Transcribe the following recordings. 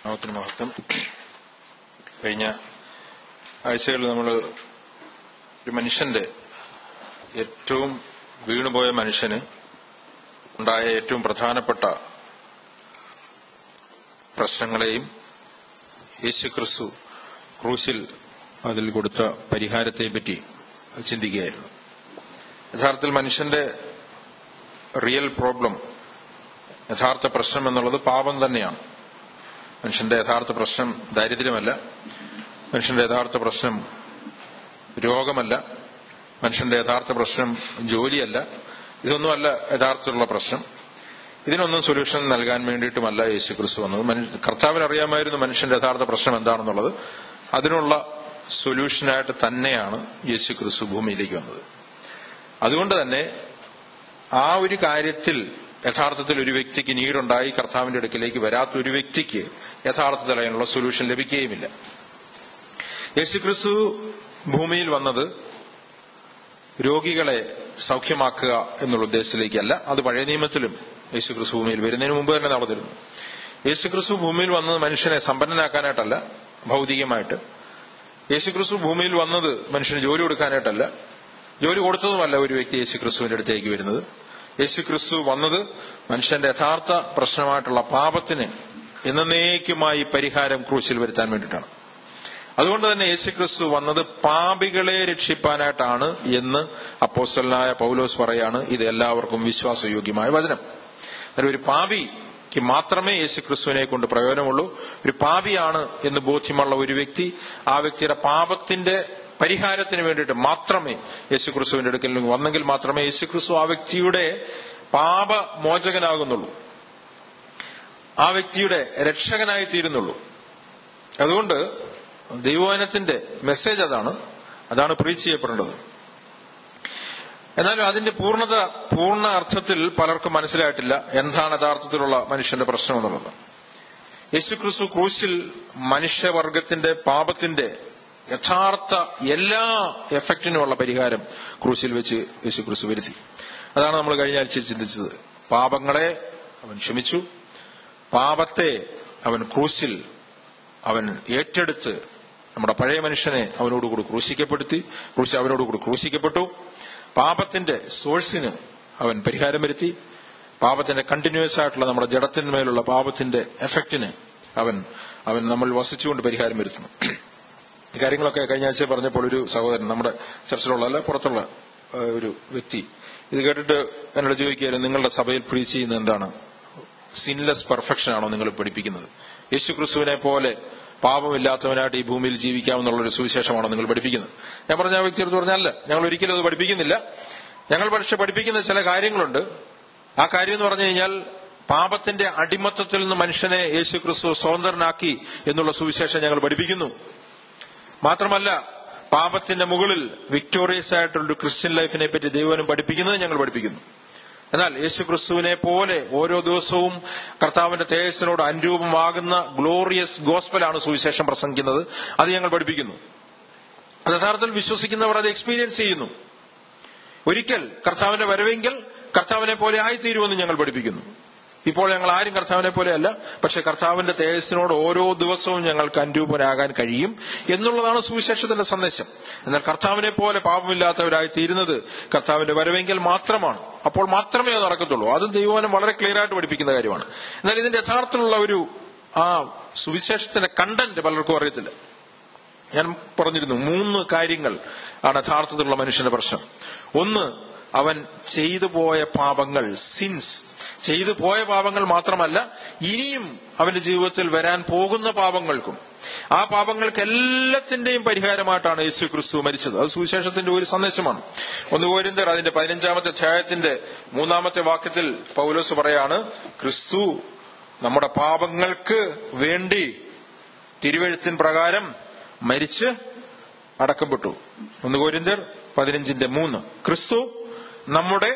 നാമത്തിന് മഹത്വം കഴിഞ്ഞ ആഴ്ചകളിൽ നമ്മൾ ഒരു മനുഷ്യന്റെ ഏറ്റവും വീണുപോയ മനുഷ്യന് ഉണ്ടായ ഏറ്റവും പ്രധാനപ്പെട്ട പ്രശ്നങ്ങളെയും യേശു ക്രിസ്തു ക്രൂശിൽ അതിൽ കൊടുത്ത പരിഹാരത്തെ പറ്റി ചിന്തിക്കുകയായിരുന്നു യഥാർത്ഥത്തിൽ മനുഷ്യന്റെ റിയൽ പ്രോബ്ലം യഥാർത്ഥ പ്രശ്നം എന്നുള്ളത് പാപം തന്നെയാണ് മനുഷ്യന്റെ യഥാർത്ഥ പ്രശ്നം ദാരിദ്ര്യമല്ല മനുഷ്യന്റെ യഥാർത്ഥ പ്രശ്നം രോഗമല്ല മനുഷ്യന്റെ യഥാർത്ഥ പ്രശ്നം ജോലിയല്ല ഇതൊന്നുമല്ല യഥാർത്ഥത്തിലുള്ള പ്രശ്നം ഇതിനൊന്നും സൊല്യൂഷൻ നൽകാൻ വേണ്ടിയിട്ടുമല്ല യേശു ക്രിസ്തു വന്നത് മനു- കർത്താവിന് അറിയാമായിരുന്നു മനുഷ്യന്റെ യഥാർത്ഥ പ്രശ്നം എന്താണെന്നുള്ളത് അതിനുള്ള സൊല്യൂഷനായിട്ട് തന്നെയാണ് യേശു ക്രിസ്തു ഭൂമിയിലേക്ക് വന്നത് അതുകൊണ്ട് തന്നെ ആ ഒരു കാര്യത്തിൽ യഥാർത്ഥത്തിൽ ഒരു വ്യക്തിക്ക് നീടുണ്ടായി കർത്താവിന്റെ അടുക്കിലേക്ക് വരാത്ത ഒരു വ്യക്തിക്ക് യഥാർത്ഥത്തിൽ അതിനുള്ള സൊല്യൂഷൻ ലഭിക്കുകയുമില്ല യേശുക്രിസ്തു ഭൂമിയിൽ വന്നത് രോഗികളെ സൗഖ്യമാക്കുക എന്നുള്ള ഉദ്ദേശത്തിലേക്കല്ല അത് പഴയ നിയമത്തിലും യേശുക്രിസ്തു ഭൂമിയിൽ വരുന്നതിന് മുമ്പ് തന്നെ നടന്നിരുന്നു യേശുക്രിസ്തു ഭൂമിയിൽ വന്നത് മനുഷ്യനെ സമ്പന്നനാക്കാനായിട്ടല്ല ഭൗതികമായിട്ട് യേശുക്രിസ്തു ഭൂമിയിൽ വന്നത് മനുഷ്യന് ജോലി കൊടുക്കാനായിട്ടല്ല ജോലി കൊടുത്തതുമല്ല ഒരു വ്യക്തി യേശുക്രിസ്തുവിന്റെ അടുത്തേക്ക് വരുന്നത് യേശുക്രിസ്തു വന്നത് മനുഷ്യന്റെ യഥാർത്ഥ പ്രശ്നമായിട്ടുള്ള പാപത്തിന് എന്നേക്കുമായി പരിഹാരം ക്രൂശിൽ വരുത്താൻ വേണ്ടിയിട്ടാണ് അതുകൊണ്ട് തന്നെ യേശുക്രിസ്തു വന്നത് പാപികളെ രക്ഷിപ്പാനായിട്ടാണ് എന്ന് അപ്പോസ്റ്റലനായ പൗലോസ് പറയാണ് ഇത് എല്ലാവർക്കും വിശ്വാസയോഗ്യമായ വചനം അതായത് ഒരു പാപിക്ക് മാത്രമേ യേശുക്രിസ്തുവിനെ കൊണ്ട് പ്രയോജനമുള്ളൂ ഒരു പാപിയാണ് എന്ന് ബോധ്യമുള്ള ഒരു വ്യക്തി ആ വ്യക്തിയുടെ പാപത്തിന്റെ പരിഹാരത്തിന് വേണ്ടിയിട്ട് മാത്രമേ യേശുക്രിസ്തുവിന്റെ അടുക്കൽ വന്നെങ്കിൽ മാത്രമേ യേശുക്രിസ്തു ആ വ്യക്തിയുടെ പാപമോചകനാകുന്നുള്ളൂ ആ വ്യക്തിയുടെ രക്ഷകനായി തീരുന്നുള്ളൂ അതുകൊണ്ട് ദൈവവചനത്തിന്റെ മെസ്സേജ് അതാണ് അതാണ് പ്രീച്ച് ചെയ്യപ്പെടേണ്ടത് എന്നാലും അതിന്റെ പൂർണ്ണത പൂർണ്ണ അർത്ഥത്തിൽ പലർക്കും മനസ്സിലായിട്ടില്ല എന്താണ് യഥാർത്ഥത്തിലുള്ള മനുഷ്യന്റെ പ്രശ്നം എന്നുള്ളത് യേശുക്രിസ്തു ക്രൂശിൽ മനുഷ്യവർഗത്തിന്റെ പാപത്തിന്റെ യഥാർത്ഥ എല്ലാ എഫക്റ്റിനുമുള്ള പരിഹാരം ക്രൂശിൽ വെച്ച് യേശുക്രിസ്തു വരുത്തി അതാണ് നമ്മൾ കഴിഞ്ഞ ആഴ്ച ചിന്തിച്ചത് പാപങ്ങളെ അവൻ ക്ഷമിച്ചു പാപത്തെ അവൻ ക്രൂശിൽ അവൻ ഏറ്റെടുത്ത് നമ്മുടെ പഴയ മനുഷ്യനെ അവനോടുകൂടി ക്രൂശിക്കപ്പെടുത്തി ക്രൂശി അവനോടുകൂടി ക്രൂശിക്കപ്പെട്ടു പാപത്തിന്റെ സോഴ്സിന് അവൻ പരിഹാരം വരുത്തി പാപത്തിന്റെ കണ്ടിന്യൂസ് ആയിട്ടുള്ള നമ്മുടെ ജഡത്തിന്മേലുള്ള പാപത്തിന്റെ എഫക്റ്റിന് അവൻ അവൻ നമ്മൾ വസിച്ചുകൊണ്ട് പരിഹാരം വരുത്തുന്നു ഈ കാര്യങ്ങളൊക്കെ കഴിഞ്ഞ ആഴ്ച പറഞ്ഞപ്പോൾ ഒരു സഹോദരൻ നമ്മുടെ ചർച്ചിലുള്ള അല്ല പുറത്തുള്ള ആ, ഒരു വ്യക്തി ഇത് കേട്ടിട്ട് എന്നോട് ചോദിക്കുകയായിരുന്നു നിങ്ങളുടെ സഭയിൽ പ്രീച്ച് ചെയ്യുന്നത് എന്താണ് സിൻലെസ് പെർഫെക്ഷൻ ആണോ നിങ്ങൾ പഠിപ്പിക്കുന്നത് യേശു ക്രിസ്തുവിനെ പോലെ പാപമില്ലാത്തവനായിട്ട് ഈ ഭൂമിയിൽ ജീവിക്കാമെന്നുള്ള ഒരു സുവിശേഷമാണോ നിങ്ങൾ പഠിപ്പിക്കുന്നത് ഞാൻ പറഞ്ഞ ആ വ്യക്തിയോട് പറഞ്ഞല്ല ഞങ്ങൾ ഒരിക്കലും അത് പഠിപ്പിക്കുന്നില്ല ഞങ്ങൾ പക്ഷെ പഠിപ്പിക്കുന്ന ചില കാര്യങ്ങളുണ്ട് ആ കാര്യം എന്ന് പറഞ്ഞു കഴിഞ്ഞാൽ പാപത്തിന്റെ അടിമത്തത്തിൽ നിന്ന് മനുഷ്യനെ യേശു ക്രിസ്തു സ്വതന്ത്രനാക്കി എന്നുള്ള സുവിശേഷം ഞങ്ങൾ പഠിപ്പിക്കുന്നു മാത്രമല്ല പാപത്തിന്റെ മുകളിൽ വിക്ടോറിയസ് ആയിട്ടുള്ള ഒരു ക്രിസ്ത്യൻ ലൈഫിനെ പറ്റി ദൈവനും പഠിപ്പിക്കുന്നത് ഞങ്ങൾ പഠിപ്പിക്കുന്നു എന്നാൽ യേശു ക്രിസ്തുവിനെ പോലെ ഓരോ ദിവസവും കർത്താവിന്റെ തേജസ്സിനോട് അനുരൂപമാകുന്ന ഗ്ലോറിയസ് ഗോസ്പലാണ് സുവിശേഷം പ്രസംഗിക്കുന്നത് അത് ഞങ്ങൾ പഠിപ്പിക്കുന്നു അത് യഥാർത്ഥത്തിൽ വിശ്വസിക്കുന്നവർ അത് എക്സ്പീരിയൻസ് ചെയ്യുന്നു ഒരിക്കൽ കർത്താവിന്റെ വരവെങ്കിൽ കർത്താവിനെ പോലെ ആയിത്തീരുമെന്ന് ഞങ്ങൾ പഠിപ്പിക്കുന്നു ഇപ്പോൾ ഞങ്ങൾ ആരും കർത്താവിനെ പോലെയല്ല പക്ഷെ കർത്താവിന്റെ തേജസ്സിനോട് ഓരോ ദിവസവും ഞങ്ങൾക്ക് അനുരൂപനാകാൻ കഴിയും എന്നുള്ളതാണ് സുവിശേഷത്തിന്റെ സന്ദേശം എന്നാൽ കർത്താവിനെ പോലെ പാപമില്ലാത്തവരായി തീരുന്നത് കർത്താവിന്റെ വരവെങ്കിൽ മാത്രമാണ് അപ്പോൾ മാത്രമേ അത് നടക്കത്തുള്ളൂ അതും ദൈവവനം വളരെ ക്ലിയർ ആയിട്ട് പഠിപ്പിക്കുന്ന കാര്യമാണ് എന്നാൽ ഇതിന്റെ യഥാർത്ഥത്തിലുള്ള ഒരു ആ സുവിശേഷത്തിന്റെ കണ്ടന്റ് പലർക്കും അറിയത്തില്ല ഞാൻ പറഞ്ഞിരുന്നു മൂന്ന് കാര്യങ്ങൾ ആണ് യഥാർത്ഥത്തിലുള്ള മനുഷ്യന്റെ പ്രശ്നം ഒന്ന് അവൻ ചെയ്തു പോയ പാപങ്ങൾ സിൻസ് ചെയ്തു പോയ പാപങ്ങൾ മാത്രമല്ല ഇനിയും അവന്റെ ജീവിതത്തിൽ വരാൻ പോകുന്ന പാപങ്ങൾക്കും ആ പാപങ്ങൾക്ക് എല്ലാത്തിന്റെയും പരിഹാരമായിട്ടാണ് യേശു ക്രിസ്തു മരിച്ചത് അത് സുവിശേഷത്തിന്റെ ഒരു സന്ദേശമാണ് ഒന്ന് കോരിന്തർ അതിന്റെ പതിനഞ്ചാമത്തെ അധ്യായത്തിന്റെ മൂന്നാമത്തെ വാക്യത്തിൽ പൗലോസ് പറയാണ് ക്രിസ്തു നമ്മുടെ പാപങ്ങൾക്ക് വേണ്ടി തിരുവഴുത്തിൻ പ്രകാരം മരിച്ച് അടക്കപ്പെട്ടു ഒന്ന് കോരിന്തർ പതിനഞ്ചിന്റെ മൂന്ന് ക്രിസ്തു നമ്മുടെ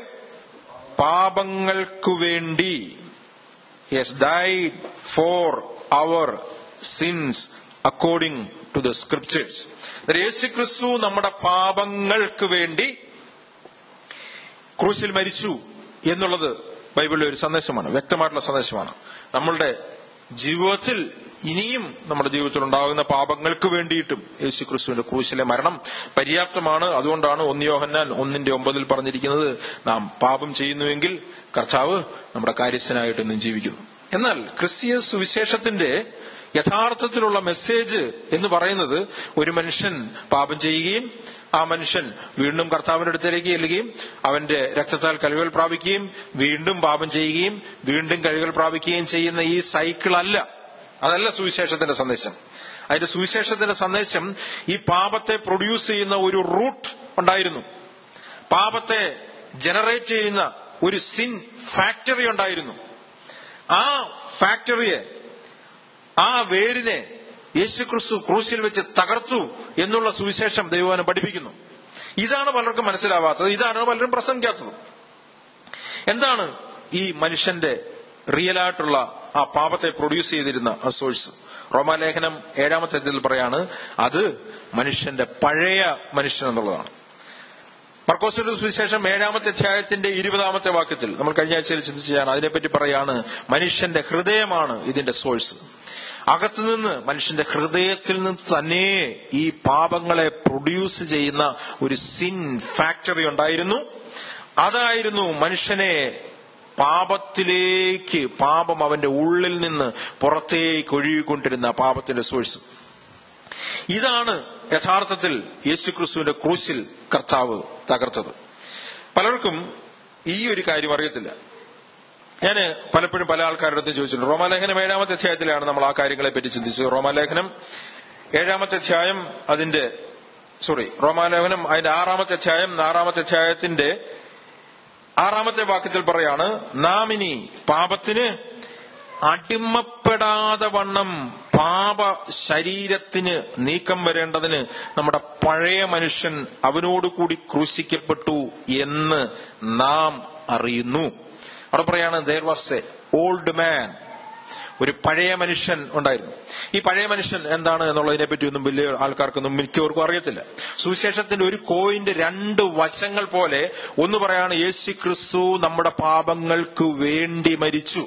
പാപങ്ങൾക്കു വേണ്ടി yes died for our sins according to the scriptures യേശു ക്രിസ്തു നമ്മുടെ പാപങ്ങൾക്ക് വേണ്ടി ക്രൂശിൽ മരിച്ചു എന്നുള്ളത് ബൈബിളിലെ ഒരു സന്ദേശമാണ് വ്യക്തമായിട്ടുള്ള സന്ദേശമാണ് നമ്മളുടെ ജീവിതത്തിൽ ഇനിയും നമ്മുടെ ജീവിതത്തിൽ ഉണ്ടാകുന്ന പാപങ്ങൾക്ക് വേണ്ടിയിട്ടും യേശു ക്രിസ്തുവിന്റെ ക്രൂശിലെ മരണം പര്യാപ്തമാണ് അതുകൊണ്ടാണ് ഒന്ന് യോഹന്നാൻ ഒന്നിന്റെ ഒമ്പതിൽ പറഞ്ഞിരിക്കുന്നത് നാം പാപം ചെയ്യുന്നുവെങ്കിൽ കർത്താവ് നമ്മുടെ കാര്യസ്ഥനായിട്ട് ഇന്നും ജീവിക്കുന്നു എന്നാൽ ക്രിസ്തീയ സുവിശേഷത്തിന്റെ യഥാർത്ഥത്തിലുള്ള മെസ്സേജ് എന്ന് പറയുന്നത് ഒരു മനുഷ്യൻ പാപം ചെയ്യുകയും ആ മനുഷ്യൻ വീണ്ടും കർത്താവിന്റെ അടുത്തേക്ക് ചെല്ലുകയും അവന്റെ രക്തത്താൽ കഴുകൽ പ്രാപിക്കുകയും വീണ്ടും പാപം ചെയ്യുകയും വീണ്ടും കഴുകൽ പ്രാപിക്കുകയും ചെയ്യുന്ന ഈ സൈക്കിൾ അല്ല അതല്ല സുവിശേഷത്തിന്റെ സന്ദേശം അതിന്റെ സുവിശേഷത്തിന്റെ സന്ദേശം ഈ പാപത്തെ പ്രൊഡ്യൂസ് ചെയ്യുന്ന ഒരു റൂട്ട് ഉണ്ടായിരുന്നു പാപത്തെ ജനറേറ്റ് ചെയ്യുന്ന ഒരു സിൻ ഫാക്ടറി ഉണ്ടായിരുന്നു ആ ഫാക്ടറിയെ ആ വേരിനെ യേശുക്രിസ്തു ക്രൂശിൽ വെച്ച് തകർത്തു എന്നുള്ള സുവിശേഷം ദൈവവാനം പഠിപ്പിക്കുന്നു ഇതാണ് പലർക്കും മനസ്സിലാവാത്തത് ഇതാണ് പലരും പ്രസംഗിക്കാത്തത് എന്താണ് ഈ മനുഷ്യന്റെ റിയലായിട്ടുള്ള ആ പാപത്തെ പ്രൊഡ്യൂസ് ചെയ്തിരുന്ന ആ സോഴ്സ് റോമാലേഖനം ഏഴാമത്തെ അധ്യായത്തിൽ പറയാണ് അത് മനുഷ്യന്റെ പഴയ മനുഷ്യൻ എന്നുള്ളതാണ് മർക്കോസിന്റെ സുവിശേഷം ഏഴാമത്തെ അധ്യായത്തിന്റെ ഇരുപതാമത്തെ വാക്യത്തിൽ നമ്മൾ കഴിഞ്ഞ ആഴ്ചയിൽ ചിന്തിച്ചാണ് അതിനെപ്പറ്റി പറയാണ് മനുഷ്യന്റെ ഹൃദയമാണ് ഇതിന്റെ സോഴ്സ് അകത്തുനിന്ന് മനുഷ്യന്റെ ഹൃദയത്തിൽ നിന്ന് തന്നെ ഈ പാപങ്ങളെ പ്രൊഡ്യൂസ് ചെയ്യുന്ന ഒരു സിൻ ഫാക്ടറി ഉണ്ടായിരുന്നു അതായിരുന്നു മനുഷ്യനെ പാപത്തിലേക്ക് പാപം അവന്റെ ഉള്ളിൽ നിന്ന് പുറത്തേക്ക് ഒഴുകിക്കൊണ്ടിരുന്ന പാപത്തിന്റെ സോഴ്സ് ഇതാണ് യഥാർത്ഥത്തിൽ യേശുക്രിസ്തുവിന്റെ ക്രൂശിൽ കർത്താവ് തകർത്തത് പലർക്കും ഈ ഒരു കാര്യം അറിയത്തില്ല ഞാൻ പലപ്പോഴും പല ആൾക്കാരുടെ അടുത്ത് ചോദിച്ചിട്ടുണ്ട് റോമാലേഖനം ഏഴാമത്തെ അധ്യായത്തിലാണ് നമ്മൾ ആ കാര്യങ്ങളെ പറ്റി ചിന്തിച്ചത് റോമാലേഖനം ഏഴാമത്തെ അധ്യായം അതിന്റെ സോറി റോമാലേഖനം അതിന്റെ ആറാമത്തെ അധ്യായം ആറാമത്തെ അധ്യായത്തിന്റെ ആറാമത്തെ വാക്യത്തിൽ പറയാണ് നാം ഇനി പാപത്തിന് അടിമപ്പെടാതെ വണ്ണം പാപ ശരീരത്തിന് നീക്കം വരേണ്ടതിന് നമ്മുടെ പഴയ മനുഷ്യൻ അവനോടുകൂടി ക്രൂശിക്കപ്പെട്ടു എന്ന് നാം അറിയുന്നു അവിടെ പറയാണ് there was a old man ഒരു പഴയ മനുഷ്യൻ ഉണ്ടായിരുന്നു ഈ പഴയ മനുഷ്യൻ എന്താണ് എന്നുള്ളതിനെ പറ്റി ഒന്നും വലിയ ആൾക്കാർക്കൊന്നും മിക്കവർക്കും അറിയത്തില്ല സുവിശേഷത്തിന്റെ ഒരു കോയിന്റെ രണ്ട് വശങ്ങൾ പോലെ ഒന്ന് പറയാണ് യേശു ക്രിസ്തു നമ്മുടെ പാപങ്ങൾക്ക് വേണ്ടി മരിച്ചു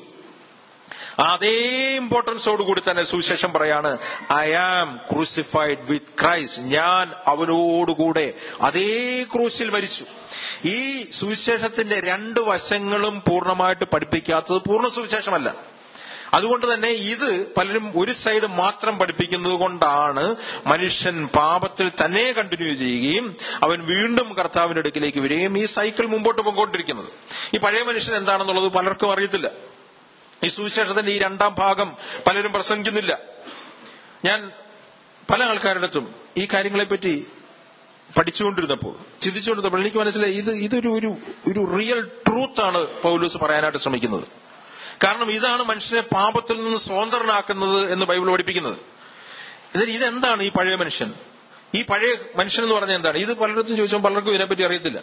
അതേ ഇമ്പോർട്ടൻസോട് കൂടി തന്നെ സുവിശേഷം പറയാണ് I am crucified with Christ ഞാൻ അവനോടുകൂടെ അതേ ക്രൂശിൽ മരിച്ചു ഈ സുവിശേഷത്തിന്റെ രണ്ട് വശങ്ങളും പൂർണ്ണമായിട്ട് പഠിപ്പിക്കാത്തത് പൂർണ്ണ സുവിശേഷമല്ല അതുകൊണ്ട് തന്നെ ഇത് പലരും ഒരു സൈഡ് മാത്രം പഠിപ്പിക്കുന്നത് കൊണ്ടാണ് മനുഷ്യൻ പാപത്തിൽ തന്നെ കണ്ടിന്യൂ ചെയ്യുകയും അവൻ വീണ്ടും കർത്താവിന്റെ അടുക്കിലേക്ക് വരികയും ഈ സൈക്കിൾ മുമ്പോട്ട് പോയിക്കൊണ്ടിരിക്കുന്നത് ഈ പഴയ മനുഷ്യൻ എന്താണെന്നുള്ളത് പലർക്കും അറിയത്തില്ല ഈ സുവിശേഷത്തിന്റെ ഈ രണ്ടാം ഭാഗം പലരും പ്രസംഗിക്കുന്നില്ല ഞാൻ പല ആൾക്കാരുടെ അടുത്തും ഈ കാര്യങ്ങളെപ്പറ്റി പഠിച്ചുകൊണ്ടിരുന്നപ്പോൾ ചിന്തിച്ചുകൊണ്ടിരുന്നപ്പോൾ എനിക്ക് മനസ്സിലായി ഇത് ഇതൊരു ഒരു ഒരു റിയൽ ട്രൂത്ത് ആണ് പൗലൂസ് പറയാനായിട്ട് ശ്രമിക്കുന്നത് കാരണം ഇതാണ് മനുഷ്യനെ പാപത്തിൽ നിന്ന് സ്വതന്ത്രനാക്കുന്നത് എന്ന് ബൈബിൾ പഠിപ്പിക്കുന്നത് എന്നിട്ട് ഇതെന്താണ് ഈ പഴയ മനുഷ്യൻ ഈ പഴയ മനുഷ്യൻ എന്ന് പറഞ്ഞാൽ എന്താണ് ഇത് പലയിടത്തും ചോദിച്ചാൽ പലർക്കും ഇതിനെപ്പറ്റി അറിയത്തില്ല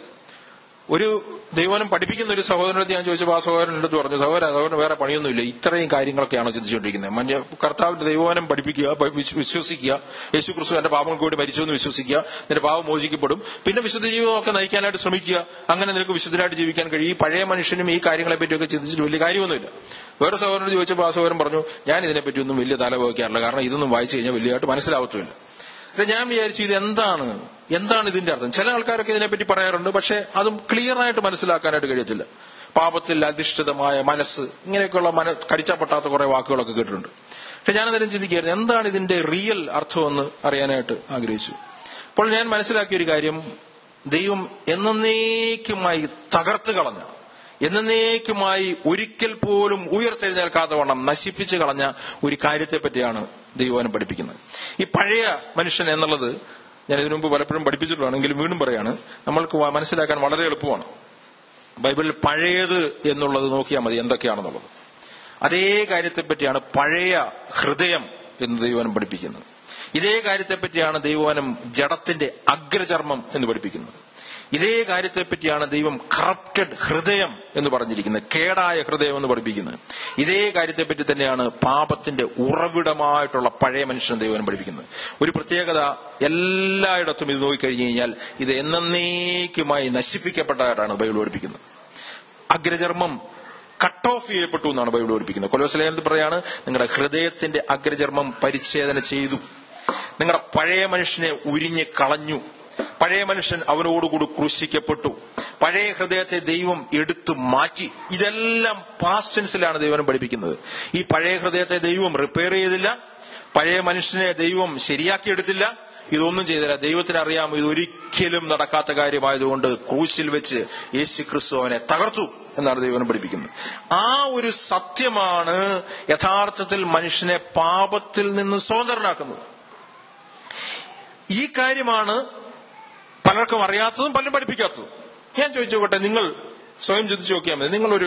ഒരു ദൈവനം പഠിപ്പിക്കുന്ന ഒരു സഹോദരനടുത്ത് ഞാൻ ചോദിച്ചപ്പോൾ ആ സഹോദരൻ എടുത്ത് പറഞ്ഞു സഹോദരൻ സഹോദരൻ വേറെ പണിയൊന്നുമില്ല ഇത്രയും കാര്യങ്ങളൊക്കെയാണോ ചിന്തിച്ചുകൊണ്ടിരിക്കുന്നത് മഞ്ഞ കർത്താവിന്റെ ദൈവനം പഠിപ്പിക്കുക വിശ്വസിക്കുക യേശു ക്രിസ്തു എന്റെ പാപങ്ങൾക്ക് വേണ്ടി മരിച്ചു എന്ന് വിശ്വസിക്കുക നിന്റെ പാപം മോചിക്കപ്പെടും പിന്നെ വിശുദ്ധ ജീവിതമൊക്കെ നയിക്കാനായിട്ട് ശ്രമിക്കുക അങ്ങനെ നിനക്ക് വിശുദ്ധരായിട്ട് ജീവിക്കാൻ കഴിയും ഈ പഴയ മനുഷ്യനും ഈ കാര്യങ്ങളെ പറ്റിയൊക്കെ ചിന്തിച്ചിട്ട് വലിയ കാര്യമൊന്നുമില്ല വേറെ സഹോദരനോട് ചോദിച്ചപ്പോൾ ആ സഹോദരൻ പറഞ്ഞു ഞാൻ ഇതിനെപ്പറ്റി ഒന്നും വലിയ തല വയ്ക്കാറില്ല കാരണം ഇതൊന്നും വായിച്ചു കഴിഞ്ഞാൽ വലിയതായിട്ട് മനസ്സിലാവത്തുമില്ല ഞാൻ വിചാരിച്ചു ഇത് എന്താണ് എന്താണ് ഇതിന്റെ അർത്ഥം ചില ആൾക്കാരൊക്കെ ഇതിനെപ്പറ്റി പറയാറുണ്ട് പക്ഷെ അതും ക്ലിയർ ആയിട്ട് മനസ്സിലാക്കാനായിട്ട് കഴിയത്തില്ല പാപത്തിൽ അധിഷ്ഠിതമായ മനസ്സ് ഇങ്ങനെയൊക്കെയുള്ള മന കടിച്ചാൽ പൊട്ടാത്ത കുറെ വാക്കുകളൊക്കെ കേട്ടിട്ടുണ്ട് പക്ഷെ ഞാനതിനും ചിന്തിക്കുകയായിരുന്നു എന്താണ് ഇതിന്റെ റിയൽ അർത്ഥമെന്ന് അറിയാനായിട്ട് ആഗ്രഹിച്ചു അപ്പോൾ ഞാൻ മനസ്സിലാക്കിയ ഒരു കാര്യം ദൈവം എന്നേക്കുമായി തകർത്ത് കളഞ്ഞ എന്നേക്കുമായി ഒരിക്കൽ പോലും ഉയർത്തെഴുന്നേൽക്കാത്ത വണ്ണം നശിപ്പിച്ചു കളഞ്ഞ ഒരു കാര്യത്തെ പറ്റിയാണ് ദൈവവാനം പഠിപ്പിക്കുന്നത് ഈ പഴയ മനുഷ്യൻ എന്നുള്ളത് ഞാൻ ഇതിനു മുമ്പ് പലപ്പോഴും പഠിപ്പിച്ചിട്ടുള്ളതാണെങ്കിലും വീണ്ടും പറയാണ് നമ്മൾക്ക് മനസ്സിലാക്കാൻ വളരെ എളുപ്പമാണ് ബൈബിളിൽ പഴയത് എന്നുള്ളത് നോക്കിയാൽ മതി എന്തൊക്കെയാണെന്നുള്ളത് അതേ കാര്യത്തെപ്പറ്റിയാണ് പഴയ ഹൃദയം എന്ന് ദൈവവാനം പഠിപ്പിക്കുന്നത് ഇതേ കാര്യത്തെപ്പറ്റിയാണ് ദൈവവാനം ജഡത്തിന്റെ അഗ്രചർമ്മം എന്ന് പഠിപ്പിക്കുന്നത് ഇതേ കാര്യത്തെപ്പറ്റിയാണ് ദൈവം കറപ്റ്റഡ് ഹൃദയം എന്ന് പറഞ്ഞിരിക്കുന്നത് കേടായ ഹൃദയം എന്ന് പഠിപ്പിക്കുന്നത് ഇതേ കാര്യത്തെപ്പറ്റി തന്നെയാണ് പാപത്തിന്റെ ഉറവിടമായിട്ടുള്ള പഴയ മനുഷ്യൻ ദൈവം പഠിപ്പിക്കുന്നത് ഒരു പ്രത്യേകത എല്ലായിടത്തും ഇത് നോക്കിക്കഴിഞ്ഞു കഴിഞ്ഞാൽ ഇത് എന്നേക്കുമായി നശിപ്പിക്കപ്പെട്ടതായിട്ടാണ് ബൈബിൾ പഠിപ്പിക്കുന്നത് അഗ്രചർമ്മം കട്ട് ഓഫ് ചെയ്യപ്പെട്ടു എന്നാണ് ബൈബിൾ പഠിപ്പിക്കുന്നത് കൊലോസലേഖനത്തിൽ പറയാണ് നിങ്ങളുടെ ഹൃദയത്തിന്റെ അഗ്രചർമ്മം പരിച്ഛേദന ചെയ്തു നിങ്ങളുടെ പഴയ മനുഷ്യനെ ഉരിഞ്ഞ് കളഞ്ഞു പഴയ മനുഷ്യൻ അവനോടുകൂടി ക്രൂശിക്കപ്പെട്ടു പഴയ ഹൃദയത്തെ ദൈവം എടുത്തു മാറ്റി ഇതെല്ലാം പാസ്റ്റ് ടെൻസിലാണ് ദൈവം പഠിപ്പിക്കുന്നത് ഈ പഴയ ഹൃദയത്തെ ദൈവം റിപ്പയർ ചെയ്തില്ല പഴയ മനുഷ്യനെ ദൈവം ശരിയാക്കിയെടുത്തില്ല ഇതൊന്നും ചെയ്തില്ല ദൈവത്തിന് അറിയാം ഇത് ഒരിക്കലും നടക്കാത്ത കാര്യമായതുകൊണ്ട് ക്രൂശിൽ വെച്ച് യേശു ക്രിസ്തു അവനെ തകർത്തു എന്നാണ് ദൈവം പഠിപ്പിക്കുന്നത് ആ ഒരു സത്യമാണ് യഥാർത്ഥത്തിൽ മനുഷ്യനെ പാപത്തിൽ നിന്ന് സ്വതന്ത്രനാക്കുന്നത് ഈ കാര്യമാണ് പലർക്കും അറിയാത്തതും പലരും പഠിപ്പിക്കാത്തതും ഞാൻ ചോദിച്ചോട്ടെ നിങ്ങൾ സ്വയം ചിന്തിച്ചു നോക്കിയാൽ മതി നിങ്ങളൊരു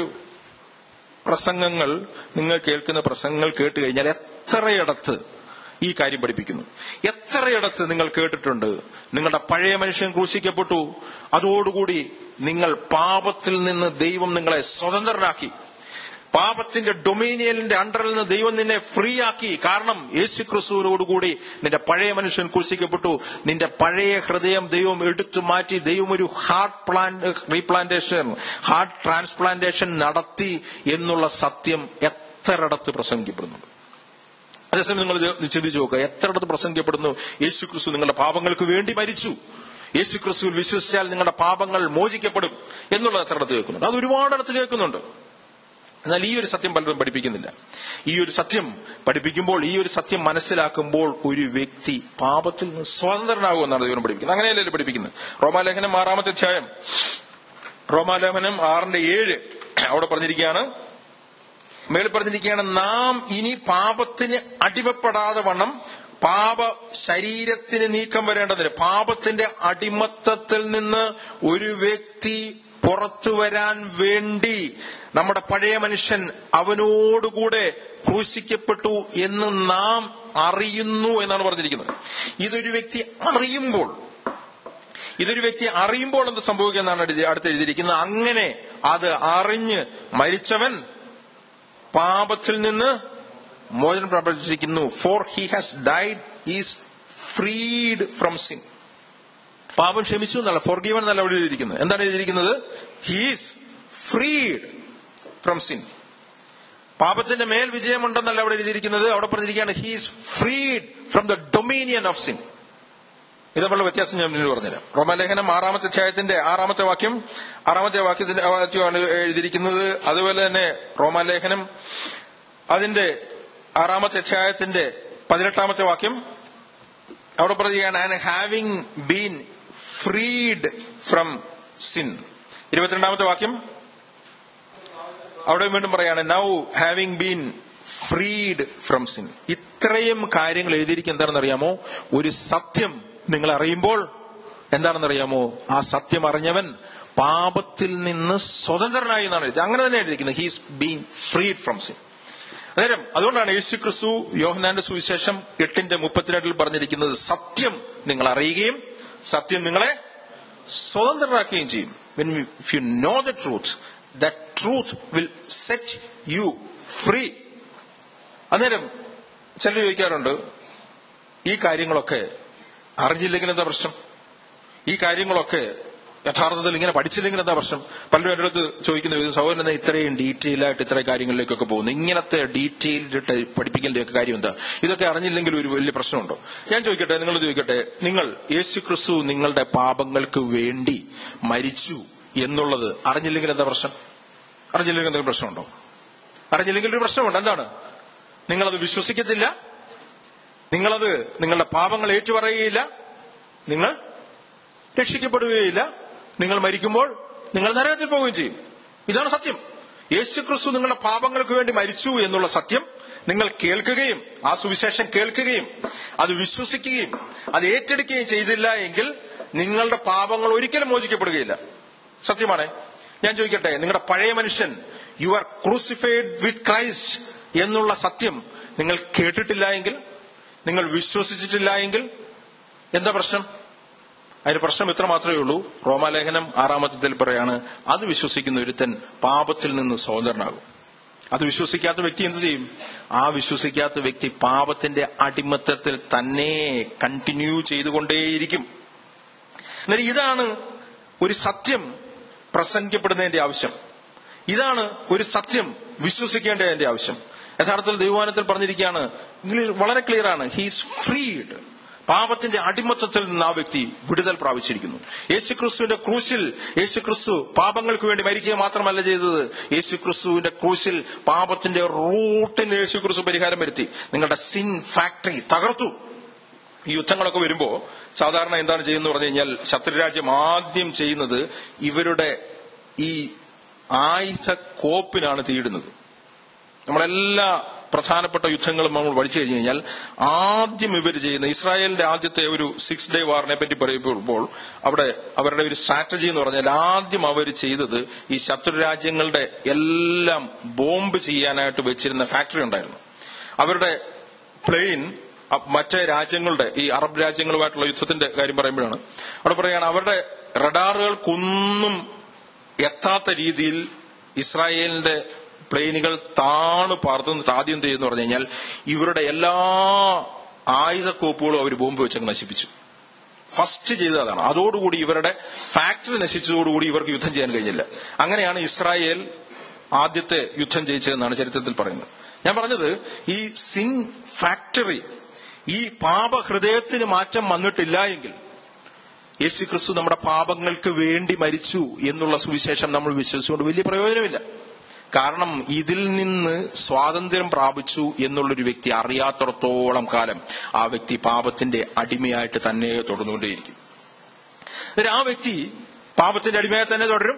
പ്രസംഗങ്ങൾ നിങ്ങൾ കേൾക്കുന്ന പ്രസംഗങ്ങൾ കേട്ട് കഴിഞ്ഞാൽ എത്രയിടത്ത് ഈ കാര്യം പഠിപ്പിക്കുന്നു എത്രയിടത്ത് നിങ്ങൾ കേട്ടിട്ടുണ്ട് നിങ്ങളുടെ പഴയ മനുഷ്യൻ ക്രൂശിക്കപ്പെട്ടു അതോടുകൂടി നിങ്ങൾ പാപത്തിൽ നിന്ന് ദൈവം നിങ്ങളെ സ്വതന്ത്രനാക്കി പാപത്തിന്റെ ഡൊമീനിയലിന്റെ അണ്ടറിൽ നിന്ന് ദൈവം നിന്നെ ഫ്രീ ആക്കി കാരണം യേശു ക്രിസ്തുവിനോടുകൂടി നിന്റെ പഴയ മനുഷ്യൻ കുറിച്ചിക്കപ്പെട്ടു നിന്റെ പഴയ ഹൃദയം ദൈവം എടുത്തു മാറ്റി ദൈവം ഒരു heart plan replantation heart transplantation നടത്തി എന്നുള്ള സത്യം എത്രയിടത്ത് പ്രസംഗിക്കപ്പെടുന്നുണ്ട് അതേസമയം നിങ്ങൾ ഇത് ചിന്തിച്ചു നോക്കുക എത്രയിടത്ത് പ്രസംഗിക്കപ്പെടുന്നു യേശു ക്രിസ്തു നിങ്ങളുടെ പാപങ്ങൾക്ക് വേണ്ടി മരിച്ചു യേശു ക്രിസ്തുവിൽ വിശ്വസിച്ചാൽ നിങ്ങളുടെ പാപങ്ങൾ മോചിക്കപ്പെടും എന്നുള്ളത് എത്രയിടത്ത് കേൾക്കുന്നുണ്ട് അത് ഒരുപാടിടത്ത് കേൾക്കുന്നുണ്ട് എന്നാൽ ഈ ഒരു സത്യം പലരും പഠിപ്പിക്കുന്നില്ല ഈ ഒരു സത്യം പഠിപ്പിക്കുമ്പോൾ ഈ ഒരു സത്യം മനസ്സിലാക്കുമ്പോൾ ഒരു വ്യക്തി പാപത്തിൽ നിന്ന് സ്വതന്ത്രനാകുമെന്നാണ് ദൈവം പഠിപ്പിക്കുന്നത് അങ്ങനെയല്ലേ പഠിപ്പിക്കുന്നത് റോമാലേഖനം ആറാമത്തെ അധ്യായം റോമാലേഖനം ആറിന്റെ ഏഴ് അവിടെ പറഞ്ഞിരിക്കുകയാണ് മേളിൽ പറഞ്ഞിരിക്കുകയാണ് നാം ഇനി പാപത്തിന് അടിമപ്പെടാതെ വണ്ണം പാപ ശരീരത്തിന് നീക്കം വരേണ്ടതിന് പാപത്തിന്റെ അടിമത്തത്തിൽ നിന്ന് ഒരു വ്യക്തി പുറത്തു വരാൻ വേണ്ടി നമ്മുടെ പഴയ മനുഷ്യൻ അവനോടുകൂടെ ക്രൂശിക്കപ്പെട്ടു എന്ന് നാം അറിയുന്നു എന്നാണ് പറഞ്ഞിരിക്കുന്നത് ഇതൊരു വ്യക്തി അറിയുമ്പോൾ ഇതൊരു വ്യക്തി അറിയുമ്പോൾ എന്ത് സംഭവിക്കുമെന്നാണ് അടുത്ത് എഴുതിയിരിക്കുന്നത് അങ്ങനെ അത് അറിഞ്ഞ് മരിച്ചവൻ പാപത്തിൽ നിന്ന് മോചനം പ്രാപിച്ചിരിക്കുന്നു for he has died is freed from sin പാപം ക്ഷമിച്ചു എന്നല്ല ഫോർ ഗീവൻ എന്നല്ല അവിടെ എഴുതിയിരിക്കുന്നത് എന്താണ് എഴുതിയിരിക്കുന്നത് ഹീസ് ഫ്രീഡ് ഫ്രം സിൻ പാപത്തിന്റെ മേൽ വിജയമുണ്ടെന്നല്ല അവിടെ എഴുതിയിരിക്കുന്നത് അവിടെ പറഞ്ഞിരിക്കുകയാണ് he's freed from the dominion of sin ഇതേപോലെ വ്യത്യാസം ഞാൻ മുന്നിൽ പറഞ്ഞുതരാം റോമാലേഖനം ആറാമത്തെ അധ്യായത്തിന്റെ ആറാമത്തെ വാക്യം ആറാമത്തെ വാക്യത്തിന്റെ വാക്യമാണ് എഴുതിയിരിക്കുന്നത് അതുപോലെ തന്നെ റോമാലേഖനം അതിന്റെ ആറാമത്തെ അധ്യായത്തിന്റെ പതിനെട്ടാമത്തെ വാക്യം അവിടെ പറയുകയാണ് and having been freed from sin ഇരുപത്തിരണ്ടാമത്തെ വാക്യം അവിടെ വീണ്ടും പറയാണ് now having been freed from sin ഇത്രയും കാര്യങ്ങൾ എഴുതിയിരിക്കുന്നത് എന്താണെന്ന് അറിയാമോ ഒരു സത്യം നിങ്ങൾ അറിയുമ്പോൾ എന്താണെന്ന് അറിയാമോ ആ സത്യം അറിഞ്ഞവൻ പാപത്തിൽ നിന്ന് സ്വതന്ത്രനായി എന്നാണ് എഴുതി അങ്ങനെ തന്നെ എഴുതിയിരിക്കുന്നത് he's been freed from sin അന്നേരം അതുകൊണ്ടാണ് യേശു ക്രിസ്തു യോഹനാന്റെ സുവിശേഷം എട്ടിന്റെ മുപ്പത്തിരണ്ടിൽ പറഞ്ഞിരിക്കുന്നത് സത്യം നിങ്ങൾ അറിയുകയും സത്യം നിങ്ങളെ സ്വതന്ത്രരാക്കുകയും ചെയ്യും when if you know the truth the truth will set you free അന്നേരം ചിലർ ചോദിക്കാറുണ്ട് ഈ കാര്യങ്ങളൊക്കെ അറിഞ്ഞില്ലെങ്കിൽ എന്താ പ്രശ്നം ഈ കാര്യങ്ങളൊക്കെ യഥാർത്ഥത്തിൽ ഇങ്ങനെ പഠിച്ചില്ലെങ്കിൽ എന്താ പ്രശ്നം പലരും എൻ്റെ അടുത്ത് ചോദിക്കുന്ന സഹോദരൻ എന്താ ഇത്രയും ഡീറ്റെയിൽ ആയിട്ട് ഇത്രയും കാര്യങ്ങളിലേക്കൊക്കെ പോകുന്നു ഇങ്ങനത്തെ ഡീറ്റെയിൽഡ് പഠിപ്പിക്കലിന്റെയൊക്കെ കാര്യം എന്താ ഇതൊക്കെ അറിഞ്ഞില്ലെങ്കിൽ ഒരു വലിയ പ്രശ്നമുണ്ടോ ഞാൻ ചോദിക്കട്ടെ നിങ്ങൾ ചോദിക്കട്ടെ നിങ്ങൾ യേശു ക്രിസ്തു നിങ്ങളുടെ പാപങ്ങൾക്ക് വേണ്ടി മരിച്ചു എന്നുള്ളത് അറിഞ്ഞില്ലെങ്കിൽ എന്താ പ്രശ്നം അറിഞ്ഞില്ലെങ്കിൽ എന്തെങ്കിലും പ്രശ്നമുണ്ടോ അറിഞ്ഞില്ലെങ്കിൽ ഒരു പ്രശ്നമുണ്ട് എന്താണ് നിങ്ങളത് വിശ്വസിക്കത്തില്ല നിങ്ങളത് നിങ്ങളുടെ പാപങ്ങൾ ഏറ്റുപറയുകയില്ല നിങ്ങൾ രക്ഷിക്കപ്പെടുകയില്ല നിങ്ങൾ മരിക്കുമ്പോൾ നിങ്ങൾ നരകത്തിൽ പോവുകയും ചെയ്യും ഇതാണ് സത്യം യേശു ക്രിസ്തു നിങ്ങളുടെ പാപങ്ങൾക്ക് വേണ്ടി മരിച്ചു എന്നുള്ള സത്യം നിങ്ങൾ കേൾക്കുകയും ആ സുവിശേഷം കേൾക്കുകയും അത് വിശ്വസിക്കുകയും അത് ഏറ്റെടുക്കുകയും ചെയ്തില്ല എങ്കിൽ നിങ്ങളുടെ പാപങ്ങൾ ഒരിക്കലും മോചിക്കപ്പെടുകയില്ല സത്യമാണ് ഞാൻ ചോദിക്കട്ടെ നിങ്ങളുടെ പഴയ മനുഷ്യൻ you are crucified with Christ എന്നുള്ള സത്യം നിങ്ങൾ കേട്ടിട്ടില്ല എങ്കിൽ നിങ്ങൾ വിശ്വസിച്ചിട്ടില്ല എങ്കിൽ എന്താ പ്രശ്നം അതിന് പ്രശ്നം ഇത്ര മാത്രമേ ഉള്ളൂ റോമാലേഖനം ആറാമത്തിൽ പറയാണ് അത് വിശ്വസിക്കുന്ന ഒരുത്തൻ പാപത്തിൽ നിന്ന് സ്വതന്ത്രനാകും അത് വിശ്വസിക്കാത്ത വ്യക്തി എന്ത് ചെയ്യും ആ വിശ്വസിക്കാത്ത വ്യക്തി പാപത്തിന്റെ അടിമത്തത്തിൽ തന്നെ കണ്ടിന്യൂ ചെയ്തുകൊണ്ടേയിരിക്കും എന്നാൽ ഇതാണ് ഒരു സത്യം പ്രസംഗിക്കപ്പെടുന്നതിന്റെ ആവശ്യം ഇതാണ് ഒരു സത്യം വിശ്വസിക്കേണ്ടതിന്റെ ആവശ്യം യഥാർത്ഥത്തിൽ ദൈവവാനത്തിൽ പറഞ്ഞിരിക്കുകയാണ് ഇതിൽ വളരെ ക്ലിയർ ആണ് ഹീസ് ഫ്രീഡ് പാപത്തിന്റെ അടിമത്തത്തിൽ നിന്ന് ആ വ്യക്തി വിടുതൽ പ്രാപിച്ചിരിക്കുന്നു യേശുക്രിസ്തുവിന്റെ ക്രൂശിൽ യേശുക്രിസ്തു പാപങ്ങൾക്ക് വേണ്ടി മരിക്കുക മാത്രമല്ല ചെയ്തത് യേശുക്രിസ്തുവിന്റെ ക്രൂശിൽ പാപത്തിന്റെ റൂട്ടിന് യേശുക്രിസ്തു പരിഹാരം വരുത്തി നിങ്ങളുടെ സിൻ ഫാക്ടറി തകർത്തു ഈ യുദ്ധങ്ങളൊക്കെ വരുമ്പോ സാധാരണ എന്താണ് ചെയ്യുന്നത് പറഞ്ഞു കഴിഞ്ഞാൽ ശത്രുരാജ്യം ആദ്യം ചെയ്യുന്നത് ഇവരുടെ ഈ ആയുധ കോപ്പിനാണ് തീയിടുന്നത് നമ്മളെല്ലാ പ്രധാനപ്പെട്ട യുദ്ധങ്ങളും നമ്മൾ പഠിച്ചു കഴിഞ്ഞു കഴിഞ്ഞാൽ ആദ്യം ഇവർ ചെയ്യുന്ന ഇസ്രായേലിന്റെ ആദ്യത്തെ ഒരു സിക്സ് ഡേ വാറിനെ പറ്റി പറയുമ്പോൾ അവിടെ അവരുടെ ഒരു സ്ട്രാറ്റജി എന്ന് പറഞ്ഞാൽ ആദ്യം അവർ ചെയ്തത് ഈ ശത്രു രാജ്യങ്ങളുടെ എല്ലാം ബോംബ് ചെയ്യാനായിട്ട് വെച്ചിരുന്ന ഫാക്ടറി ഉണ്ടായിരുന്നു അവരുടെ പ്ലെയിൻ മറ്റേ രാജ്യങ്ങളുടെ ഈ അറബ് രാജ്യങ്ങളുമായിട്ടുള്ള യുദ്ധത്തിന്റെ കാര്യം പറയുമ്പോഴാണ് അവിടെ പറയുകയാണ് അവരുടെ റഡാറുകൾക്കൊന്നും എത്താത്ത രീതിയിൽ ഇസ്രായേലിന്റെ പ്ലെയിനുകൾ താണു പാർത്തുന്നിട്ട് ആദ്യം എന്ത് ചെയ്യുന്നു പറഞ്ഞു കഴിഞ്ഞാൽ ഇവരുടെ എല്ലാ ആയുധക്കോപ്പുകളും അവർ ബോംബ് വെച്ചങ്ങ് നശിപ്പിച്ചു ഫസ്റ്റ് ചെയ്തത് അതാണ് അതോടുകൂടി ഇവരുടെ ഫാക്ടറി നശിച്ചതോടുകൂടി ഇവർക്ക് യുദ്ധം ചെയ്യാൻ കഴിഞ്ഞില്ല അങ്ങനെയാണ് ഇസ്രായേൽ ആദ്യത്തെ യുദ്ധം ജയിച്ചതെന്നാണ് ചരിത്രത്തിൽ പറയുന്നത് ഞാൻ പറഞ്ഞത് ഈ സിൻ ഫാക്ടറി ഈ പാപഹൃദയത്തിന് മാറ്റം വന്നിട്ടില്ല എങ്കിൽ യേശു ക്രിസ്തു നമ്മുടെ പാപങ്ങൾക്ക് വേണ്ടി മരിച്ചു എന്നുള്ള സുവിശേഷം നമ്മൾ വിശ്വസിച്ചുകൊണ്ട് വലിയ പ്രയോജനമില്ല കാരണം ഇതിൽ നിന്ന് സ്വാതന്ത്ര്യം പ്രാപിച്ചു എന്നുള്ളൊരു വ്യക്തി അറിയാത്തടത്തോളം കാലം ആ വ്യക്തി പാപത്തിന്റെ അടിമയായിട്ട് തന്നെ തുടർന്നുകൊണ്ടേയിരിക്കും ആ വ്യക്തി പാപത്തിന്റെ അടിമയായി തന്നെ തുടരും